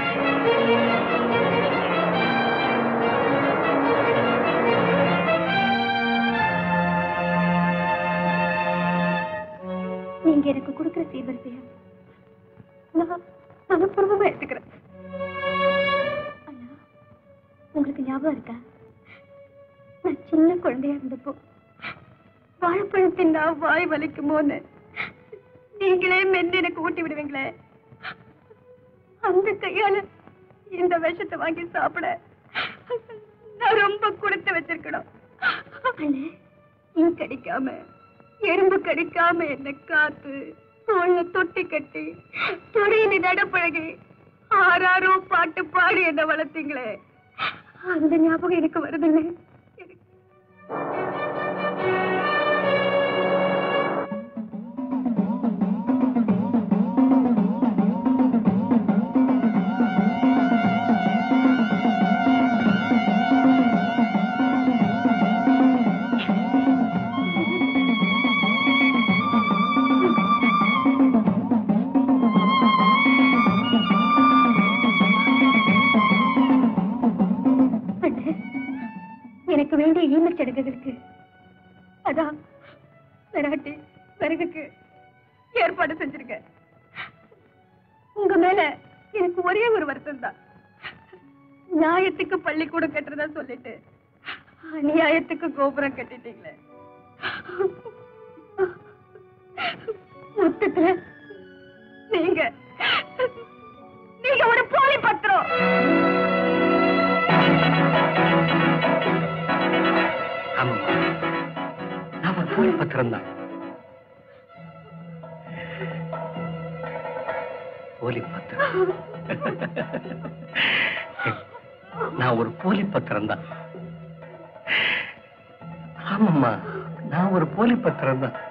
நீங்க எனக்கு கொடுக்கிற சீர்வரிசையா நான் மனப்பூர்வமா எடுத்துக்கிறேன் அண்ணா உங்களுக்கு ஞாபகம் இருக்கா நான் சின்ன குழந்தையா இருந்தப்போ வாழைப்பழம் தின்னா வாய் வலிக்குமோன்னு நீங்களே மென்னு எனக்கு ஊட்டி விடுவீங்களே அந்த கையால இந்த விஷத்தை வாங்கி சாப்பிட நான் ரொம்ப கொடுத்து வச்சிருக்கணும் நீ கடிக்காம எறும்பு கடிக்காம என்ன காத்து தோல்ல தொட்டி கட்டி துறையில நடப்பழகி ஆறாரோ பாட்டு பாடி என்ன வளர்த்தீங்களே அந்த ஞாபகம் எனக்கு வருதுல்ல அண்ணே, எனக்கு வேண்டிய ஈமச் சடங்குகளுக்கு அதான் விராட்டி விறகுக்கு ஏற்பாடு செஞ்சிருக்க உங்க மேல எனக்கு ஒரே ஒரு வருத்தம் தான் நியாயத்துக்கு பள்ளிக்கூடம் கட்டுறதா சொல்லிட்டு அநியாயத்துக்கு கோபுரம் கட்டிட்டீங்களே மொத்தத்துல நீங்க நீங்க ஒரு போலி பத்திரம் ஆமாம்மா நான் ஒரு போலி பத்திரம் தான் போலி பத்திரம் நான் ஒரு போலி பத்திரம் தான் ஆமாம்மா நான் ஒரு போலி பத்திரம் தான்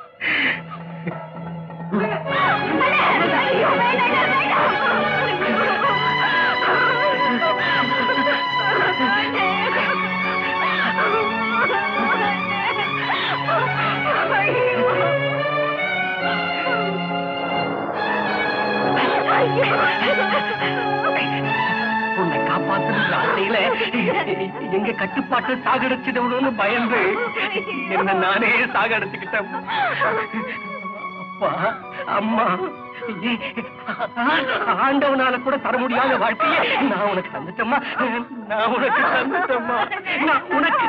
உன்னை காப்பாத்துற ஆசையில எங்க கட்டுப்பாட்டு சாகடிச்சிடணும்னு பயந்து என்ன நானே சாகடிச்சுக்கிட்டேன் அப்பா அம்மா ஆண்டவனால கூட தர முடியாத வாழ்க்கைய நான் உனக்கு தந்துட்டேம்மா நான் உனக்கு தந்துட்டேம்மா நான் உனக்கு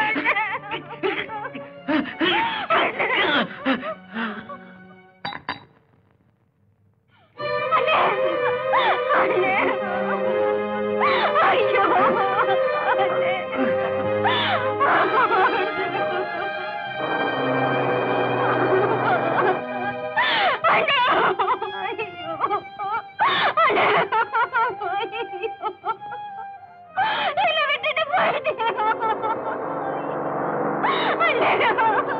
ஐயோ என்ன விட்டுட்டு போயிட்டீங்க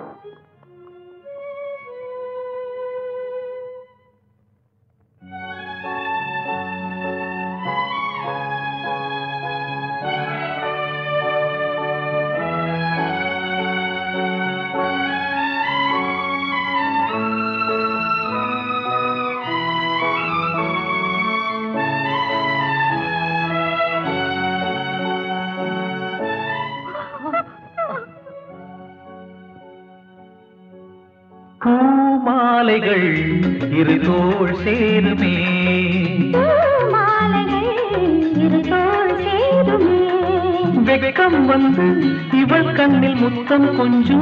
பூமாலைகள் இரு தோள் சேருமே வெட்கம் வந்து இவள் கண்ணில் முத்தம் கொஞ்சம்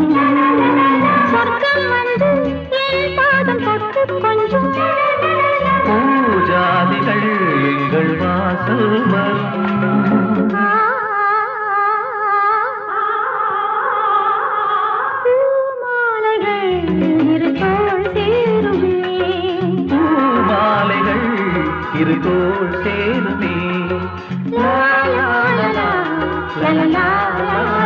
பூஜாதிகள் எங்கள் வாசல் வரும் பூமாலைகள் இரு தோள் சேருமே லா, லா, லா, லா, லா, லா, லா,